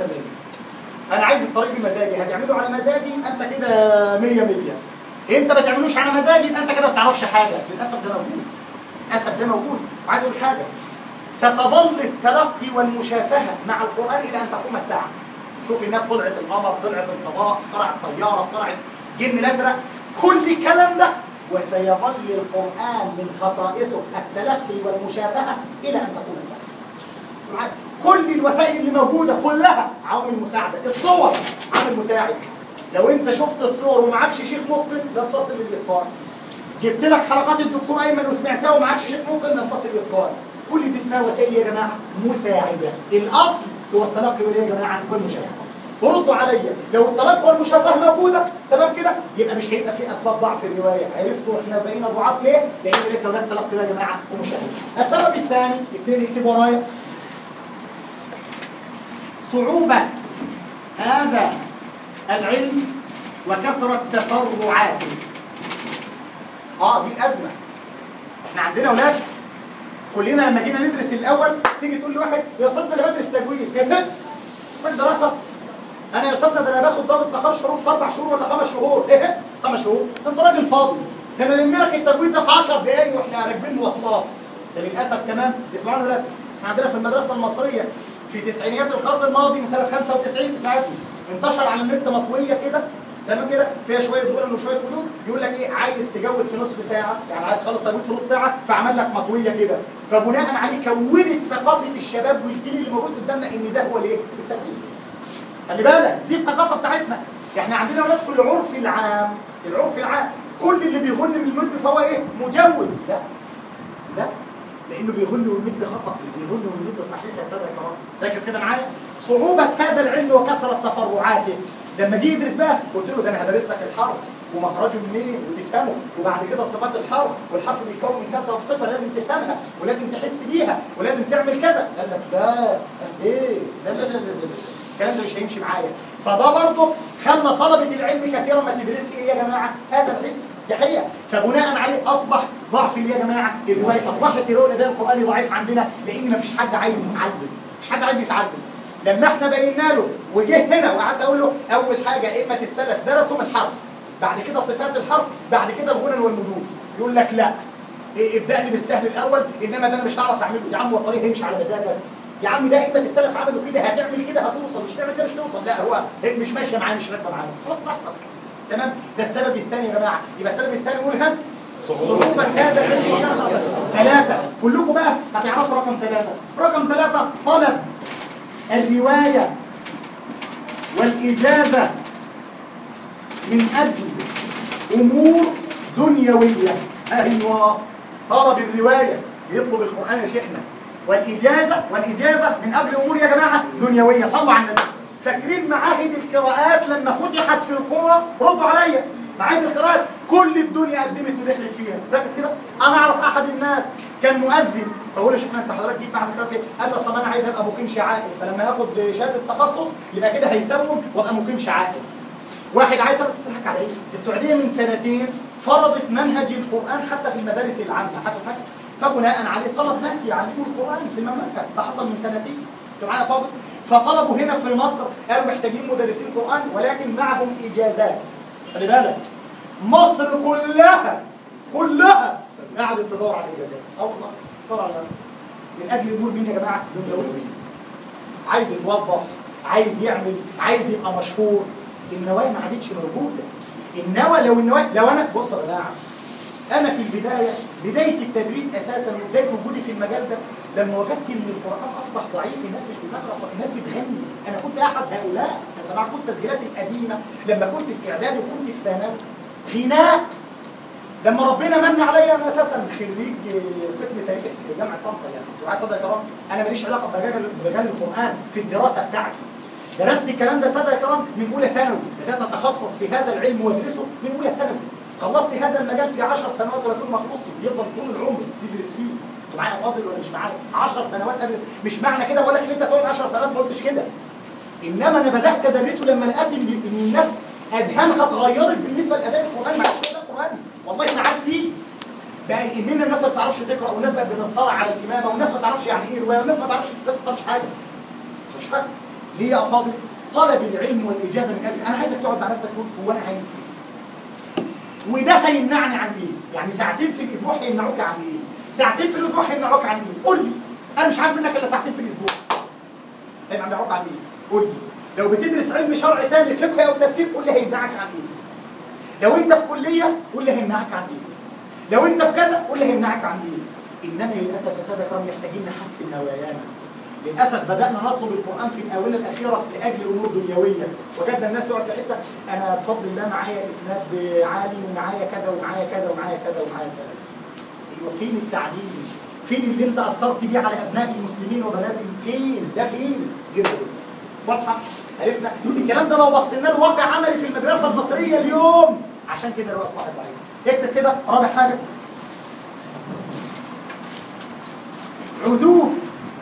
Speaker 1: لا انا عايز الطريق بمزاجي هتعمله على مزاجي انت كده 100 100 انت ما تعملوش على مزاجي انت كده ما بتعرفش حاجه للاسف ده موجود للاسف ده موجود وعايز اقول حاجه ستظل التلقي والمشافهه مع القران الى ان تقوم الساعه شوف الناس طلعت القمر طلعت الفضاء طلعت طياره طلعت جن الازرق كل الكلام ده وسيظل القران من خصائصه التلقي والمشافهه الى ان تقوم الساعه كل الوسائل اللي موجوده كلها عوامل مساعده الصور عامل مساعد لو انت شفت الصور ومعكش شيخ متقن لا تصل للاتقان جبت لك حلقات الدكتور ايمن وسمعتها ومعكش شيخ متقن لا تصل للاتقان كل دي اسمها وسائل يا جماعه مساعده الاصل هو التلقي والايه يا جماعه والمشافهه وردوا عليا لو التلقي والمشافهه موجوده تمام كده يبقى مش هيبقى في اسباب ضعف الروايه عرفتوا احنا بقينا ضعاف ليه؟ لان لسه ده التلقي ده يا جماعه ومشاهده السبب الثاني اثنين اكتبوا ورايا صعوبه هذا العلم وكثره تفرعاته اه دي الازمه احنا عندنا اولاد كلنا لما جينا ندرس الاول تيجي تقول لواحد يا استاذ انا بدرس تجويد جدا في الدراسه انا يا استاذ ده انا باخد ضابط مخارج حروف في اربع شهور ولا خمس شهور ايه خمس شهور ده انت راجل فاضي ده انا لم لك التجويد ده في 10 دقايق واحنا راكبين مواصلات ده للاسف كمان اسمعوا لا احنا عندنا في المدرسه المصريه في تسعينيات القرن الماضي من سنه 95 اسمعوا انتشر على النت مطويه كده تمام كده فيها شويه غلل وشويه ودود يقول لك ايه عايز تجود في نصف ساعه يعني عايز تخلص تجويد في نص ساعه فعمل لك مطويه كده فبناء عليه كونت ثقافه الشباب والجيل اللي موجود قدامنا ان ده هو الايه؟ التجويد خلي بالك دي الثقافه بتاعتنا احنا عندنا ولاد في العرف العام العرف العام كل اللي بيغن من المد فهو ايه؟ مجود لا لا لانه بيغن ويمد خطا اللي بيغن ويمد صحيح يا ساده الكرام ركز كده معايا صعوبه هذا العلم وكثره تفرعاته لما جه يدرس بقى قلت له ده انا هدرس لك الحرف ومخرجه منين وتفهمه وبعد كده صفات الحرف والحرف بيتكون من كذا صفه لازم تفهمها ولازم تحس بيها ولازم تعمل كذا قال لك لا ايه لا لا لا لا, لا. الكلام ده مش هيمشي معايا فده برضه خلى طلبه العلم كثيرا ما تدرسش ايه يا جماعه هذا العلم دي حقيقه فبناء عليه اصبح ضعف يا جماعه الروايه اصبحت الروايه الاداء القراني ضعيف عندنا لان ما فيش حد عايز يتعلم مفيش حد عايز يتعلم لما احنا بينا له وجه هنا وقعدت اقول له اول حاجه ائمه السلف درسوا الحرف بعد كده صفات الحرف بعد كده الغنن والمدود يقول لك لا إيه ابدأني بالسهل الاول انما ده انا مش هعرف اعمله يا عم هو الطريق هيمشي على مزاجك يا عم ده ائمه السلف عملوا كده هتعمل كده هتوصل مش تعمل كده مش توصل لا هو مش ماشيه معايا مش راكبه معايا خلاص براحتك تمام ده السبب الثاني يا جماعه يبقى السبب الثاني قول ها صعوبة هذا العلم وكثرة ثلاثة كلكم بقى هتعرفوا رقم ثلاثة رقم ثلاثة طلب الرواية والإجازة من أجل أمور دنيوية أيوة طلب الرواية يطلب القرآن يا شيخنا والإجازة والإجازة من أجل أمور يا جماعة دنيوية صلوا على النبي فاكرين معاهد القراءات لما فتحت في القرى ردوا عليا معاهد القراءات كل الدنيا قدمت ودخلت فيها ركز كده انا اعرف احد الناس كان مؤذن فاقول له شيخنا انت حضرتك جيت معهد القراءات ليه؟ قال لي اصل انا عايز ابقى مقيم شعائر فلما ياخد شهاده تخصص يبقى كده هيسوم وابقى مقيم شعائر واحد عايز تضحك على ايه؟ السعوديه من سنتين فرضت منهج القران حتى في المدارس العامه حسب حاجه فبناء عليه طلب ناس يعلموا القران في المملكه ده حصل من سنتين انتوا معايا فاضل فطلبوا هنا في مصر قالوا محتاجين مدرسين قران ولكن معهم اجازات خلي بالك مصر كلها كلها قعدت تدور على الاجازات اه والله تدور على من اجل امور مين يا جماعه؟ دنيويه عايز يتوظف عايز يعمل عايز يبقى مشهور النوايا ما عادتش موجوده النوى لو النوايا لو انا بص يا جماعه انا في البدايه بدايه التدريس اساسا وبدايه وجودي في المجال ده لما وجدت ان القران اصبح ضعيف الناس مش بتقرا الناس بتغني انا كنت احد هؤلاء انا سمعت كنت التسجيلات القديمه لما كنت في اعدادي وكنت في ثانوي غناء لما ربنا من عليا انا اساسا خريج قسم تاريخ جامعه طنطا يعني وعايز صدق كرام انا ماليش علاقه بمجال القران في الدراسه بتاعتي درست الكلام ده ساده يا كرام من اولى ثانوي بدات اتخصص في هذا العلم وادرسه من اولى ثانوي خلصت هذا المجال في 10 سنوات ولا كل ما اخلصه يفضل طول العمر تدرس فيه انتوا معايا فاضل ولا مش معايا 10 سنوات أدرس. مش معنى كده بقول لك ان انت تقعد 10 سنوات ما قلتش كده انما انا بدات ادرسه لما لقيت ان الناس اذهانها اتغيرت بالنسبه لاداء القران ما عادش اداء القران والله ما عاد فيه بقى يهمنا الناس ما بتعرفش تقرا والناس بقت بتتصارع على الامامه والناس ما تعرفش يعني ايه روايه والناس ما تعرفش الناس ما تعرفش حاجه مش حاجه ليه يا افاضل طلب العلم والاجازه من اجل انا عايزك تقعد مع نفسك تقول هو انا عايز ايه وده هيمنعني عن ايه يعني ساعتين في الاسبوع هيمنعوك عن ايه ساعتين في الاسبوع هيمنعوك عن ايه قول لي انا مش عايز منك الا ساعتين في الاسبوع هيمنعوك عن ايه قول لي لو بتدرس علم شرع تاني فقه او تفسير قول لي هيمنعك عن ايه لو انت في كليه قول لي هيمنعك عن ايه لو انت في كذا قول لي هيمنعك عن ايه انما للاسف يا ساده الكرام محتاجين نحسن نوايانا للاسف بدانا نطلب القران في الاونه الاخيره لاجل امور دنيويه وجدنا الناس تقعد في حته انا بفضل الله معايا اسناد عالي ومعايا كذا ومعايا كذا ومعايا كذا ومعايا كذا ايوه فين التعليم فين اللي انت اثرت بيه على ابناء المسلمين وبنات فين ده فين غير واضحه عرفنا الكلام ده لو بصينا له واقع عملي في المدرسه المصريه اليوم عشان كده الرئاسه واحد ضعيف اكتب كده رابع حاجه عزوف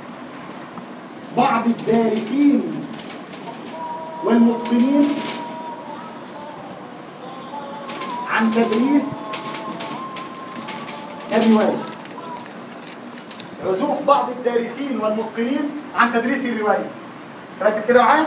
Speaker 1: بعض الدارسين والمتقنين عن تدريس الرواية عزوف بعض الدارسين والمتقنين عن تدريس الرواية ركز كده معايا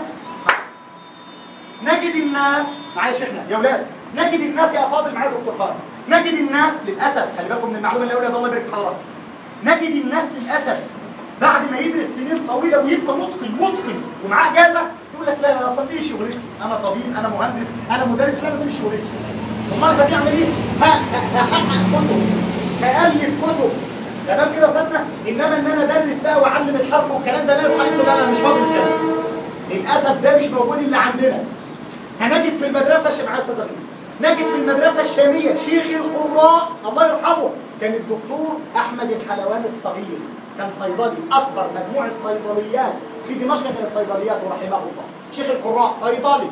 Speaker 1: نجد الناس معايا يا شيخنا يا ولاد نجد الناس يا فاضل معايا دكتور خالد نجد الناس للاسف خلي بالكم من المعلومه اللي اولاد الله يبارك في حضراتكم نجد الناس للاسف بعد ما يدرس سنين طويله ويبقى متقن متقن ومعاه اجازه يقول لك لا لا اصل دي مش شغلتي انا طبيب انا مهندس انا مدرس لا لا دي مش شغلتي امال ده بيعمل ايه؟ ها- ه- هحقق كتب هالف كتب تمام كده يا استاذنا انما ان انا ادرس بقى واعلم الحرف والكلام ده لا يا حبيبي لا انا مش فاضي الكلام ده. للاسف ده مش موجود الا عندنا هنجد في المدرسه الش... معايا يا استاذ أمين. نجد في المدرسه الشاميه شيخ القراء الله يرحمه كان الدكتور احمد الحلواني الصغير كان صيدلي اكبر مجموعه صيدليات في دمشق كانت صيدليات ورحمه الله شيخ القراء صيدلي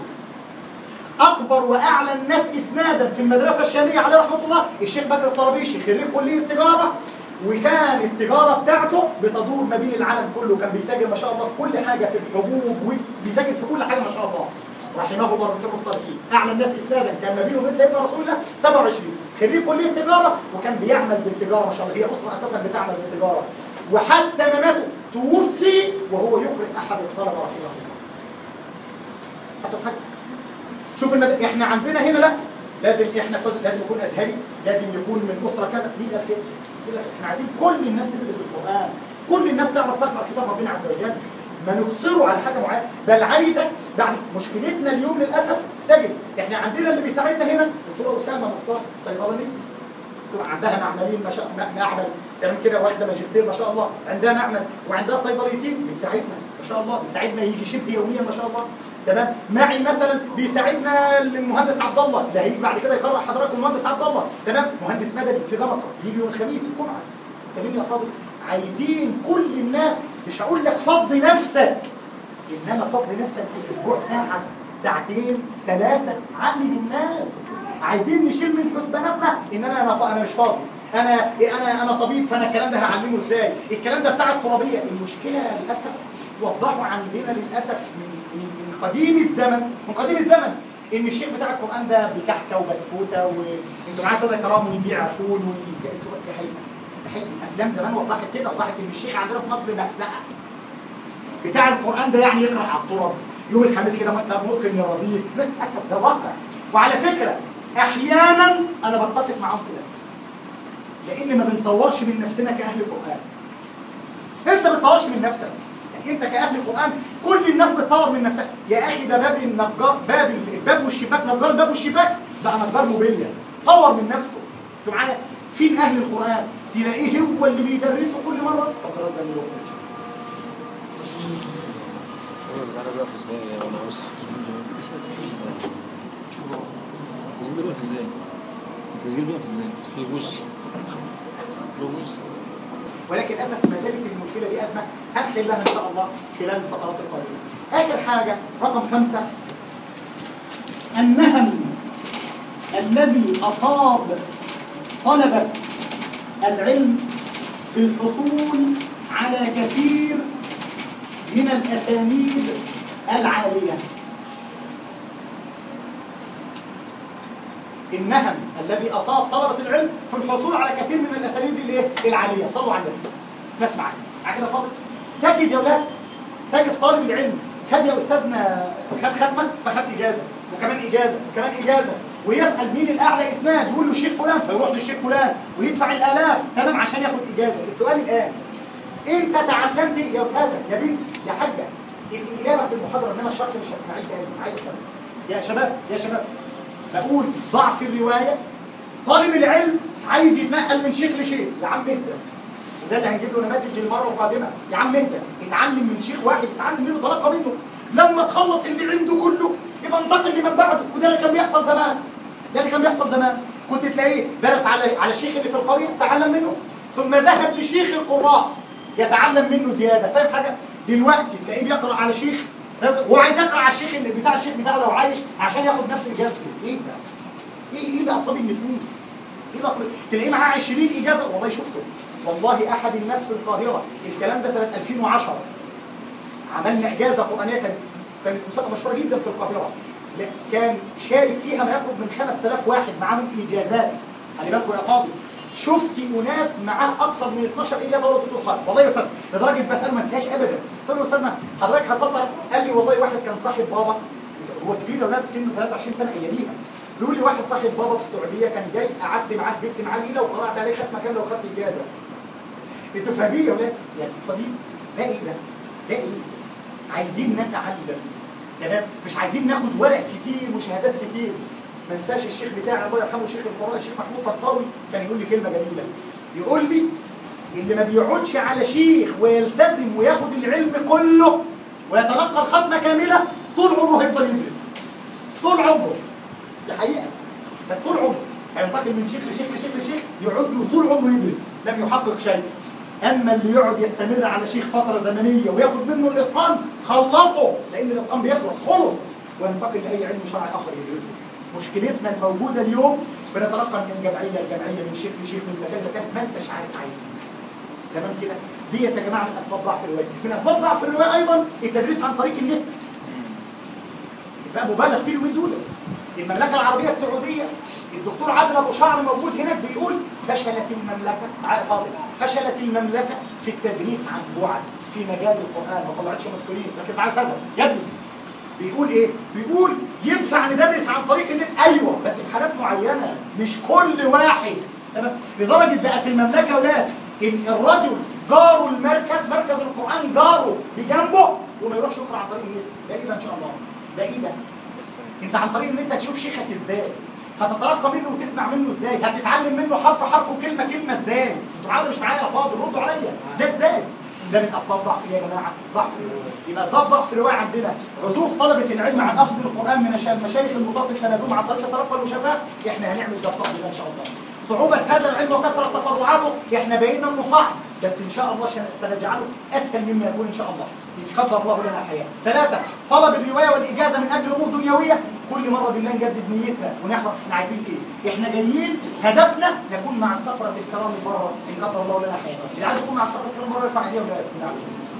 Speaker 1: اكبر واعلى الناس اسنادا في المدرسه الشاميه عليه رحمه الله الشيخ بكر الطرابيشي خريج كليه تجاره وكان التجاره بتاعته بتدور ما بين العالم كله كان بيتاجر ما شاء الله في كل حاجه في الحبوب وبيتاجر في كل حاجه ما شاء الله رحمه الله رحمه الصالحين اعلى الناس اسنادا كان ما بينه وبين سيدنا رسول الله 27 خريج كليه تجاره وكان بيعمل بالتجاره ما شاء الله هي اسره اساسا بتعمل بالتجاره وحتى مماته توفي وهو يقرئ احد الطلبه رحمه الله حتى حاجه شوف المد... احنا عندنا هنا لا لازم احنا كز- لازم يكون ازهري لازم يكون من اسره كذا مين قال كده؟ يقول لك احنا عايزين كل الناس تدرس القران كل الناس تعرف تقرا كتاب ربنا عز وجل ما نقصره على حاجه معينه بل عايزك بعد مشكلتنا اليوم للاسف تجد احنا عندنا اللي بيساعدنا هنا دكتوره اسامه مختار صيدلاني تبقى عندها معملين ما شاء م- معمل تمام كده واخده ماجستير ما شاء الله عندها معمل وعندها صيدليتين بتساعدنا ما شاء الله بتساعدنا يجي شبه يوميا ما شاء الله تمام معي مثلا بيساعدنا المهندس عبد الله اللي هيجي بعد كده يقرأ حضراتكم المهندس عبد الله تمام مهندس مدني في جمصة يجي يوم الخميس الجمعه كلمني يا فاضل عايزين كل الناس مش هقول لك فضي نفسك انما فضي نفسك في الاسبوع ساعه ساعتين ثلاثه علم الناس عايزين نشيل من حسباناتنا ان انا انا ف- انا مش فاضي انا انا انا طبيب فانا الكلام ده هعلمه ازاي الكلام ده بتاع الترابيه المشكله للاسف وضحوا عندنا للاسف من من من قديم الزمن من قديم الزمن ان الشيخ بتاع القران ده بكحكه وبسكوته وانتوا معاه ساده كرام ويبيع فول وي- ده حقيقه ده حقيقه افلام زمان وضحت كده وضحت ان الشيخ عندنا في مصر مهزقه بتاع القرآن ده يعني يقرأ على الطرب يوم الخميس كده ده ممكن يراضيه للأسف ده واقع وعلى فكرة أحيانا أنا بتفق معاهم كده لأن ما بنطورش من نفسنا كأهل قرآن أنت ما بتطورش من نفسك يعني أنت كأهل قرآن كل الناس بتطور من نفسك يا أخي ده باب النجار باب الباب والشباك نجار الباب والشباك بقى نجار موبيليا طور من نفسه أنتوا معايا فين أهل القرآن تلاقيه هو اللي بيدرسه كل مرة فقرا زي ما
Speaker 2: انا بقف ازاي يا انا عاوز التسجيل بيقف ازاي؟ التسجيل بيقف ازاي؟ فلوس فلوس
Speaker 1: ولكن للاسف ما زالت المشكله دي ازمه هنحلها ان شاء الله خلال الفترات القادمه. اخر حاجه رقم خمسه النهم الذي اصاب طلبه العلم في الحصول على كثير من الاسانيد العاليه. النهم الذي اصاب طلبه العلم في الحصول على كثير من الاساليب الايه؟ العاليه، صلوا على النبي. ناس معايا، معايا كده فاضل؟ تجد يا اولاد تجد طالب العلم خد يا استاذنا خد ختمه فخد اجازه وكمان اجازه وكمان اجازه ويسال مين الاعلى اسناد يقول له الشيخ فلان فيروح للشيخ فلان ويدفع الالاف تمام عشان ياخد اجازه، السؤال الان انت تعلمت يا استاذه يا بنتي يا حاجه الاجابه في المحاضره انما الشرح مش هتسمعيه تاني معايا يا استاذه يا شباب يا شباب بقول ضعف الروايه طالب العلم عايز يتنقل من شيخ لشيخ يا عم انت وده اللي هنجيب له نماذج المره القادمه يا عم انت اتعلم من شيخ واحد اتعلم منه تلقى منه لما تخلص اللي عنده كله يبقى انتقل لمن بعده وده اللي كان بيحصل زمان ده اللي كان بيحصل زمان كنت تلاقيه درس على على الشيخ اللي في القريه تعلم منه ثم ذهب لشيخ القراء يتعلم منه زياده فاهم حاجه دلوقتي تلاقيه بيقرا على شيخ هو عايز يقرا على الشيخ اللي بتاع الشيخ بتاعه لو عايش عشان ياخد نفس اجازته ايه ده؟ ايه ايه اللي اصاب النفوس؟ ايه اللي اصاب تلاقيه معاه 20 اجازه والله شفته والله احد الناس في القاهره الكلام ده سنه 2010 عملنا اجازه قرانيه كانت كانت مسابقه مشهوره جدا في القاهره لا، كان شارك فيها ما يقرب من 5000 واحد معاهم اجازات خلي بالكم يا فاضل شفت اناس معاه اكثر من 12 اجازه ولا دكتور خالد والله يا استاذ لدرجه بساله ما انساهاش ابدا قلت له يا استاذنا حضرتك حصلت قال لي والله واحد كان صاحب بابا هو كبير اولاد سنه 23 سنه اياميها يقول لي واحد صاحب بابا في السعوديه كان جاي قعدت معاه بيت معاه ليله وقرات عليه ختمه كامله وخدت اجازه انتوا فاهمين يا ولاد؟ يعني انتوا فاهمين؟ ده ايه ده؟ ده ايه؟ عايزين نتعلم تمام؟ مش عايزين ناخد ورق كتير وشهادات كتير ما انساش الشيخ بتاعي الله يرحمه شيخ القرآن الشيخ محمود خطاوي كان يقول لي كلمه جميله يقول لي اللي ما بيقعدش على شيخ ويلتزم وياخد العلم كله ويتلقى الختمه كامله طول عمره هيفضل يدرس طول عمره دي حقيقه ده طول عمره هينتقل من شيخ لشيخ لشيخ لشيخ يقعد له طول عمره يدرس لم يحقق شيء اما اللي يقعد يستمر على شيخ فتره زمنيه وياخد منه الاتقان خلصه لان الاتقان بيخلص خلص وينتقل لاي علم شرعي اخر يدرسه مشكلتنا الموجوده اليوم بنتلقى من جمعيه لجمعيه من شيخ لشيخ من مكان لمكان ما انتش عارف عايز ايه تمام كده ديت يا جماعه من اسباب ضعف الروايه من اسباب ضعف الروايه ايضا التدريس عن طريق النت بقى مبالغ فيه اليومين دول المملكه العربيه السعوديه الدكتور عادل ابو شعر موجود هناك بيقول فشلت المملكه معايا فاضل فشلت المملكه في التدريس عن بعد في مجال القران ما طلعتش مدخلين ركز معايا يا استاذ يا ابني بيقول ايه؟ بيقول ينفع ندرس عن طريق النت ايوه بس في حالات معينه مش كل واحد تمام لدرجه بقى في المملكه ولاد ان الرجل جاره المركز مركز القران جاره بجنبه وما يروحش يقرا عن طريق النت ده ايه ده ان شاء الله؟ ده ايه ده؟ انت عن طريق النت هتشوف شيخك ازاي؟ هتتلقى منه وتسمع منه ازاي؟ هتتعلم منه حرف حرف وكلمه كلمه ازاي؟ انتوا عارف مش معايا يا فاضل ردوا عليا ده ازاي؟ ده من اسباب ضعف يا جماعه ضعف الروايه يبقى اسباب ضعف الروايه عندنا عزوف طلبه العلم عن اخذ القران من المشايخ المتصل سندهم عن طريق التلقى والمشافاه احنا هنعمل ده الفضل ده ان شاء الله صعوبة هذا العلم وكثرة تفرعاته احنا بقينا انه صعب بس ان شاء الله سنجعله اسهل مما يكون ان شاء الله قدر الله لنا حياه. ثلاثة طلب الرواية والإجازة من أجل أمور دنيوية كل مرة بالله نجدد نيتنا ونحرص احنا عايزين ايه؟ احنا جايين هدفنا نكون مع السفرة الكرام بره ان قدر الله لنا حياه. اللي عايز يكون مع السفرة الكرام بره يرفع ايديه ولا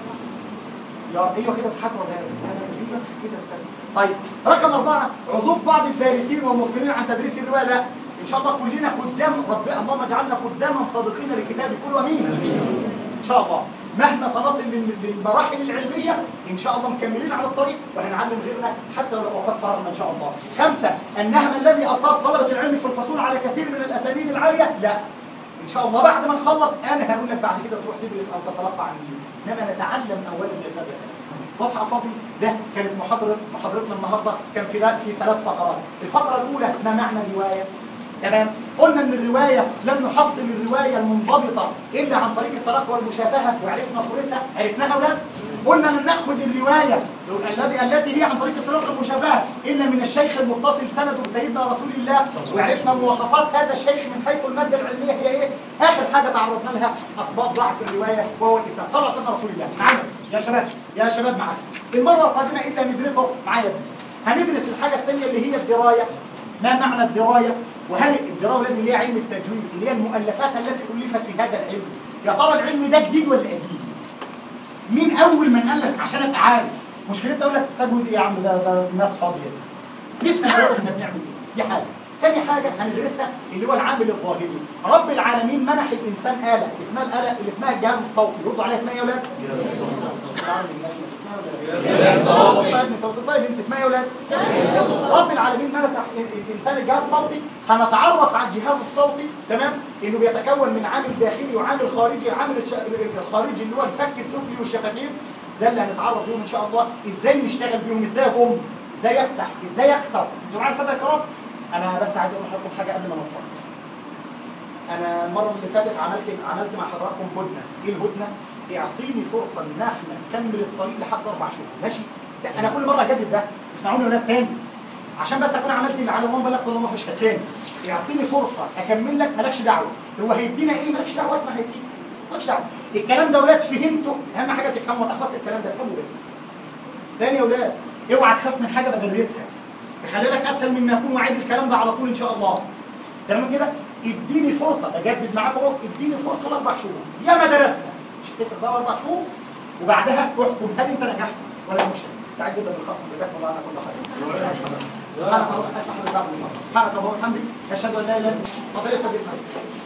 Speaker 1: يا ايوه كده اضحكوا ولا ايوه كده يا استاذ طيب رقم أربعة عزوف بعض الدارسين والمقبلين عن تدريس الرواية لا ان شاء الله كلنا خدام رب اللهم اجعلنا خداما صادقين لكتابك كل امين ان شاء الله مهما سنصل للمراحل العلميه ان شاء الله مكملين على الطريق وهنعلم غيرنا حتى لو وقد فرغنا ان شاء الله. خمسه النهم الذي اصاب طلبه العلم في الحصول على كثير من الاساليب العاليه لا ان شاء الله بعد ما نخلص انا هقول لك بعد كده تروح تدرس او تتلقى عن مين انما نتعلم اولا يا ساده واضحه فاضل ده كانت محاضره محاضرتنا النهارده كان في في ثلاث فقرات الفقره الاولى ما معنى الروايه تمام قلنا ان الروايه لم نحصل الروايه المنضبطه الا عن طريق التلقي والمشافهه وعرفنا صورتها عرفناها اولاد قلنا لن ناخذ الروايه الذي التي هي عن طريق التلقي والمشافهه الا من الشيخ المتصل سنده بسيدنا رسول الله وعرفنا مواصفات هذا الشيخ من حيث الماده العلميه هي ايه اخر حاجه تعرضنا لها اسباب ضعف الروايه وهو الاسلام صلى على سيدنا رسول الله معانا يا شباب يا شباب معانا المره القادمه الا ندرسه معايا هندرس الحاجه الثانيه اللي هي الدرايه ما معنى الدرايه وهل الدرايه ولاد اللي هي علم التجويد اللي هي المؤلفات التي الفت في هذا العلم يا ترى العلم ده جديد ولا قديم مين اول من الف عشان ابقى عارف مشكلتنا اقول لك تجويد ايه يا عم ده ده الناس فاضيه نفهم احنا بنعمل ايه دي حاجه تاني حاجة هندرسها اللي هو العامل الظاهري رب العالمين منح الإنسان آلة اسمها الآلة اللي اسمها الجهاز الصوتي ردوا عليها اسمها ايه يا ولاد؟ طيب انت اسمها ايه يا ولاد؟ رب العالمين منح الإنسان الجهاز الصوتي هنتعرف على الجهاز الصوتي تمام؟ إنه بيتكون من عامل داخلي وعامل خارجي العامل الخارجي اللي هو الفك السفلي والشفتين ده اللي هنتعرف بيهم إن شاء الله إزاي نشتغل بيهم إزاي أضم إزاي أفتح إزاي أكسر انتوا معايا السادة الكرام؟ انا بس عايز اقول لحضراتكم حاجه قبل ما نتصرف انا المره اللي فاتت عملت عملت مع حضراتكم هدنه ايه الهدنه اعطيني فرصه ان احنا نكمل الطريق لحد اربع شهور ماشي لا انا كل مره اجدد ده اسمعوني ولا تاني عشان بس اكون عملت اللي على اللهم بلغت اللهم فيش تاني اعطيني فرصه اكمل لك مالكش دعوه هو هيدينا ايه مالكش دعوه اسمع يا سيدي مالكش دعوه الكلام ده ولاد فهمته اهم حاجه تفهمه وتحفظ الكلام ده افهمه بس تاني يا اولاد اوعى تخاف من حاجه بدرسها تخلي لك اسهل مما يكون وعيد الكلام ده على طول ان شاء الله تمام كده اديني فرصه بجدد معاك اهو اديني فرصه لاربع شهور يا ما درسنا مش هتفرق بقى اربع شهور وبعدها احكم هل انت نجحت ولا مش سعيد جدا بالخطوه جزاكم الله على كل خير سبحانك اللهم اسمح لي بعض المرة. سبحانك اللهم وبحمدك اشهد ان لا اله الا انت اتفضل يا استاذ ابراهيم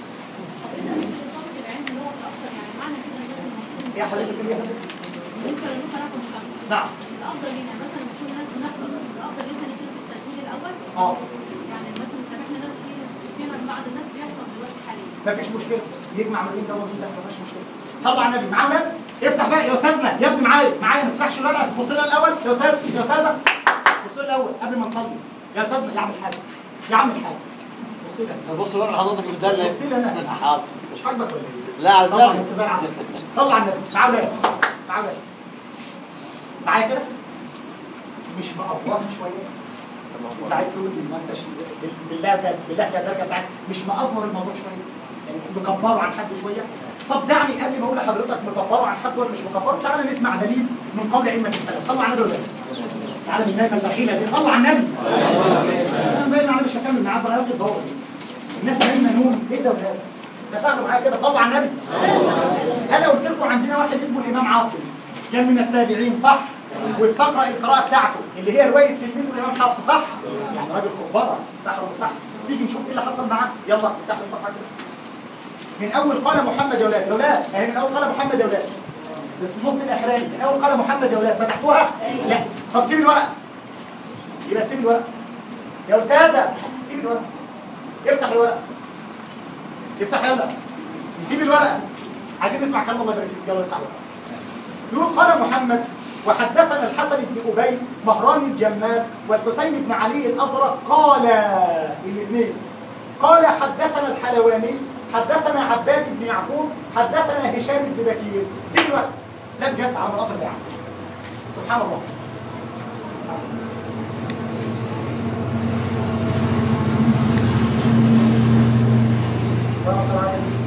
Speaker 1: يا حضرتك يا فندم نعم
Speaker 3: الافضل لينا مثلا نكون ناس بنحضر الافضل ان احنا نكون في التسجيل الاول
Speaker 1: اه
Speaker 3: يعني مثلا سامحنا ناس في فينا بعض الناس بيحفظ دلوقتي حاليا
Speaker 1: مفيش مشكله يجمع ما بين ده وما بين ده مفيش مشكله صلوا على النبي معاه ولاد افتح بقى يا استاذنا يا ابني معايا معايا ما تفتحش الورقه بص لنا الاول يا استاذ يا استاذه بص لنا الاول قبل ما نصلي يا استاذنا يا عم الحاج يا عم الحاج بص لنا
Speaker 4: بص بقى حضرتك بتدلع
Speaker 1: بص لنا
Speaker 4: حاضر
Speaker 1: مش عاجبك ولا ايه؟
Speaker 4: لا على
Speaker 1: صلوا على
Speaker 4: دماغي
Speaker 1: النبي زي العسل صلوا على النبي معاه ولاد معاه ولاد معايا كده مش مقفوها شويه انت عايز تقول لي ما انتش بالله كده بالله كده الدرجه بتاعتك مش مقفر الموضوع شويه يعني مكبره عن حد شويه طب دعني قبل ما اقول لحضرتك مكبره عن حد ولا مش مكبره تعالى نسمع دليل من قول ائمه السلف صلوا على النبي ولا لا؟ تعالى من النايمه البخيله دي صلوا على النبي انا باين انا مش هكمل معاك بقى الغي الدور الناس نايمه نوم ايه ده ولا اتفقوا معايا كده صلوا على النبي انا قلت لكم عندنا واحد اسمه الامام عاصم كان من التابعين صح وبتقرا القراءه بتاعته اللي هي روايه تلميذه الامام حفص صح يعني راجل كبره صح ولا مش صح تيجي نشوف ايه اللي حصل معاه يلا افتح لي الصفحه كده من اول قال محمد يا اولاد يا اولاد اهي من اول قال محمد يا اولاد بس النص الاخراني من اول قال محمد يا اولاد فتحتوها لا طب سيب الورق يبقى تسيب الورق يا استاذه سيب الورق افتح الورق افتح يلا نسيب الورقه عايزين نسمع كلام الله يبارك فيك يلا افتح الورقه يقول قال محمد وحدثنا الحسن بن ابي مهران الجمال والحسين بن علي الازرق قال الاثنين قال حدثنا الحلواني حدثنا عباد بن يعقوب حدثنا هشام بن بكير سيب الوقت لا بجد على مناطق ده سبحان الله رب العالمين.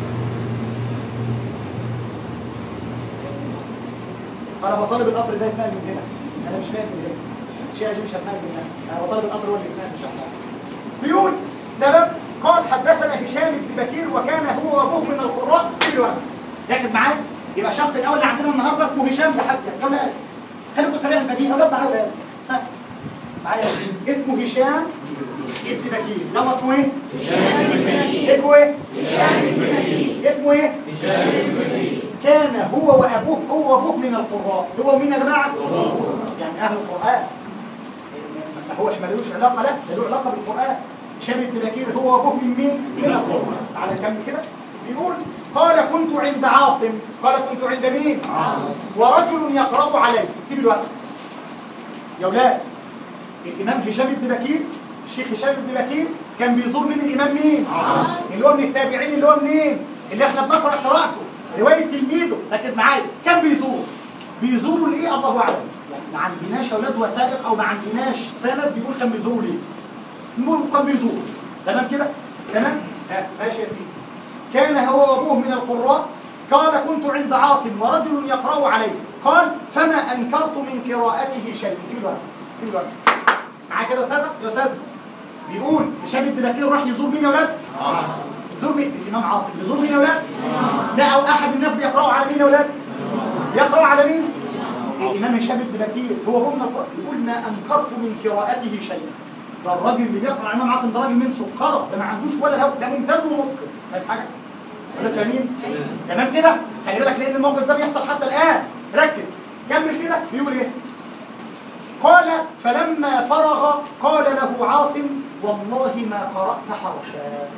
Speaker 1: انا بطالب القطر ده يتنقل من هنا انا مش فاهم من هنا الشيء دي مش هتنقل من هنا انا بطالب القطر هو اللي يتنقل مش احنا بيقول تمام قال حدثنا هشام بن بكير وكان هو وابوه من القراء سيب الورق ركز معايا يبقى الشخص الاول اللي عندنا النهارده اسمه هشام يا حاج يا ولاد خليكم سريع البديهه ولاد معايا ولاد ها. معايا اسمه هشام ابن بكير يلا اسمه ايه؟ اسمه ايه؟ اسمه ايه؟ كان هو وابوه هو وابوه من القراء هو مين يا جماعه؟ يعني اهل القران ما هوش ملوش علاقه لا ده له علاقه بالقران هشام بن بكير هو وابوه من مين؟ من القران تعالى نكمل كده بيقول قال كنت عند عاصم قال كنت عند مين؟ عاصم ورجل يقرا علي سيب الوقت يا اولاد الامام هشام بن بكير الشيخ هشام بن بكير كان بيزور من الامام مين؟ عاصم اللي هو من التابعين اللي هو منين؟ اللي احنا بنقرا قراءته روايه تلميذه ركز معايا كان بيزور بيزوروا ليه الله اعلم يعني ما عندناش يا اولاد وثائق او ما عندناش سند بيقول كان بيزوروا ليه المهم كان بيزور تمام كده تمام ها ماشي يا سيدي كان هو وابوه من القراء قال كنت عند عاصم ورجل يقرا عليه قال فما انكرت من قراءته شيء سيب الورق سيب الورق معايا كده يا استاذه يا استاذه بيقول هشام بن بكير راح يزور مين يا اولاد؟ عاصم يزور مين؟ الامام عاصم يزور مين يا اولاد؟ لا او احد الناس بيقراوا على مين يا اولاد؟ يقرا على مين؟ الامام هشام بن بكير هو هم يقول ما انكرت من قراءته شيئا ده الراجل اللي بيقرا على الامام عاصم ده راجل من سكره ده ما عندوش ولا هو ده ممتاز ومتقن فاهم حاجه؟ ولا فاهمين؟ تمام كده؟ خلي بالك لان الموقف ده بيحصل حتى الان ركز كمل كده بيقول ايه؟ قال فلما فرغ قال له عاصم والله ما قرأت حرفا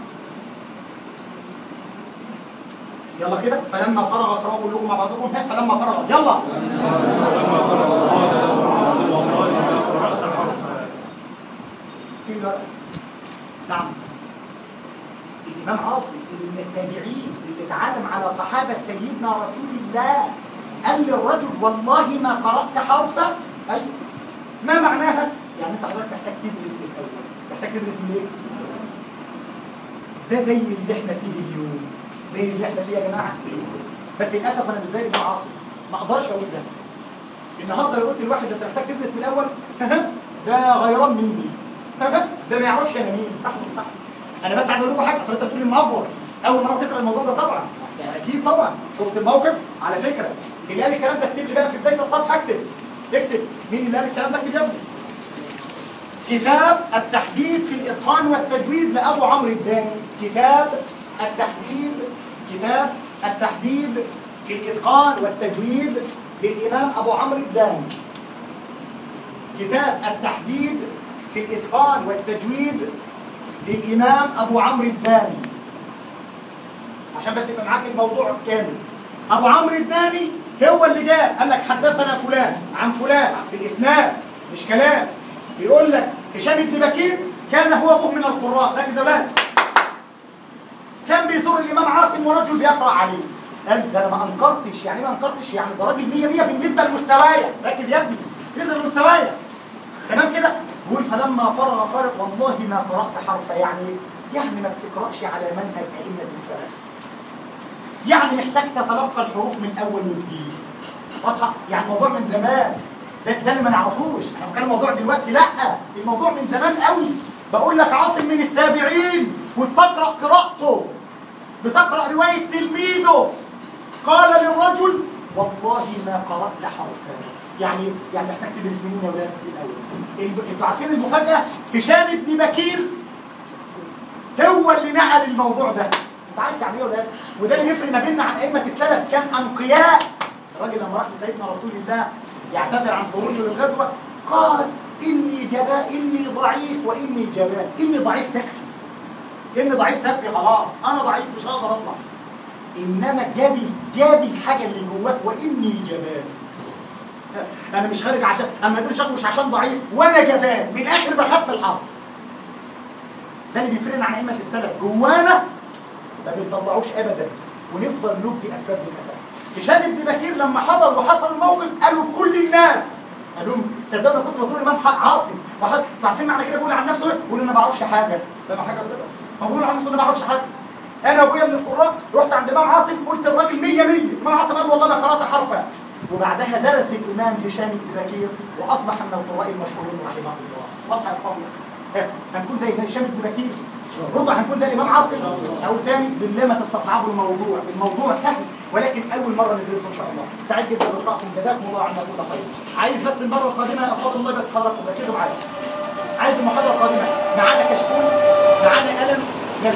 Speaker 1: يلا كده فلما فرغ اقرأوا كلكم مع بعضكم ها فلما فرغ يلا سيب الورقة نعم الإمام عاصم اللي من التابعين اللي اتعلم على صحابة سيدنا رسول الله قال للرجل والله ما قرأت حرفا أيوه ما معناها؟ يعني انت حضرتك محتاج تدرس من الاول محتاج تدرس من ايه؟ ده زي اللي احنا فيه اليوم زي اللي احنا فيه يا جماعه بس للاسف انا مش زي ابن عاصم ما اقدرش اقول ده النهارده لو قلت لواحد انت محتاج تدرس من الاول ده غيران مني ده ما يعرفش انا مين صح ولا صح انا بس عايز اقول لكم حاجه اصل انت بتقول المأفور اول مره تقرا الموضوع ده طبعا يعني اكيد طبعا شفت الموقف على فكره اللي قال الكلام ده اكتب لي بقى في بدايه الصفحه اكتب اكتب مين اللي قال الكلام ده اكتب يا ابني كتاب التحديد في الاتقان والتجويد لابو عمرو الداني كتاب التحديد كتاب التحديد في الاتقان والتجويد للامام ابو عمرو الداني كتاب التحديد في الاتقان والتجويد للامام ابو عمرو الداني عشان بس يبقى معاك الموضوع كامل ابو عمرو الداني هو اللي جاء قال لك حدثنا فلان عن فلان بالاسناد مش كلام بيقول لك هشام بن بكير كان هو ابوه من القراء ركز يا ولاد كان بيزور الامام عاصم ورجل بيقرا عليه قال ده انا ما انكرتش يعني إيه ما انكرتش يعني ده راجل 100 100 بالنسبه لمستوايا ركز يا ابني بالنسبه لمستوايا تمام كده بيقول فلما فرغ قال والله ما قرات حرفا يعني إيه؟ يعني ما بتقراش على منهج ائمه السلف يعني محتاج تتلقى الحروف من اول وجديد واضحه يعني الموضوع من زمان ده, ده اللي ما نعرفوش احنا كان الموضوع دلوقتي لا الموضوع من زمان قوي بقول لك عاصم من التابعين وبتقرا قراءته بتقرا روايه تلميذه قال للرجل والله ما قرات حرفا يعني يعني محتاج تدرس منين يا ولاد الاول الب- انتوا عارفين المفاجاه هشام بن بكير هو اللي نقل الموضوع ده انت عارف يعني ايه يا ولاد وده اللي يفرق ما بيننا عن ائمه السلف كان انقياء الراجل لما راح لسيدنا رسول الله يعتذر عن خروجه للغزوه قال اني جبا اني ضعيف واني جبان اني ضعيف تكفي اني ضعيف تكفي خلاص انا ضعيف مش هقدر اطلع انما جابي جابي الحاجه اللي جواك واني جبان انا مش خارج عشان اما ادري شغل مش عشان ضعيف وانا جبان من الاخر بخاف من الحرب ده اللي بيفرقنا عن ائمه السلف جوانا ما بنطلعوش ابدا ونفضل نبدي اسباب للاسف هشام بن بكير لما حضر وحصل الموقف قالوا لكل الناس قال لهم صدقوا انا كنت بزور الامام ح- عاصم وحد انتوا عارفين معنى كده بيقول عن نفسه ايه؟ بيقول انا ما بعرفش حاجه فاهم حاجه يا استاذ؟ هو بيقول عن نفسه انا ما بعرفش حاجه انا ابويا من القراء رحت عند الامام عاصم قلت الراجل 100 100 الامام عاصم قال والله ما قرات حرفا وبعدها درس الامام هشام بن بكير واصبح من القراء المشهورين رحمه الله واضحه يا فاضل هنكون زي هشام بن بكير برضه هنكون زي الامام عاصم او تاني بالله ما تستصعبوا الموضوع الموضوع سهل ولكن اول مره ندرسه ان شاء الله سعيد جدا بلقائكم جزاكم الله عنا كل خير عايز بس المره القادمه يا افضل الله يبارك حضراتكم ركزوا معايا عايز المحاضره القادمه معانا كشكول معانا قلم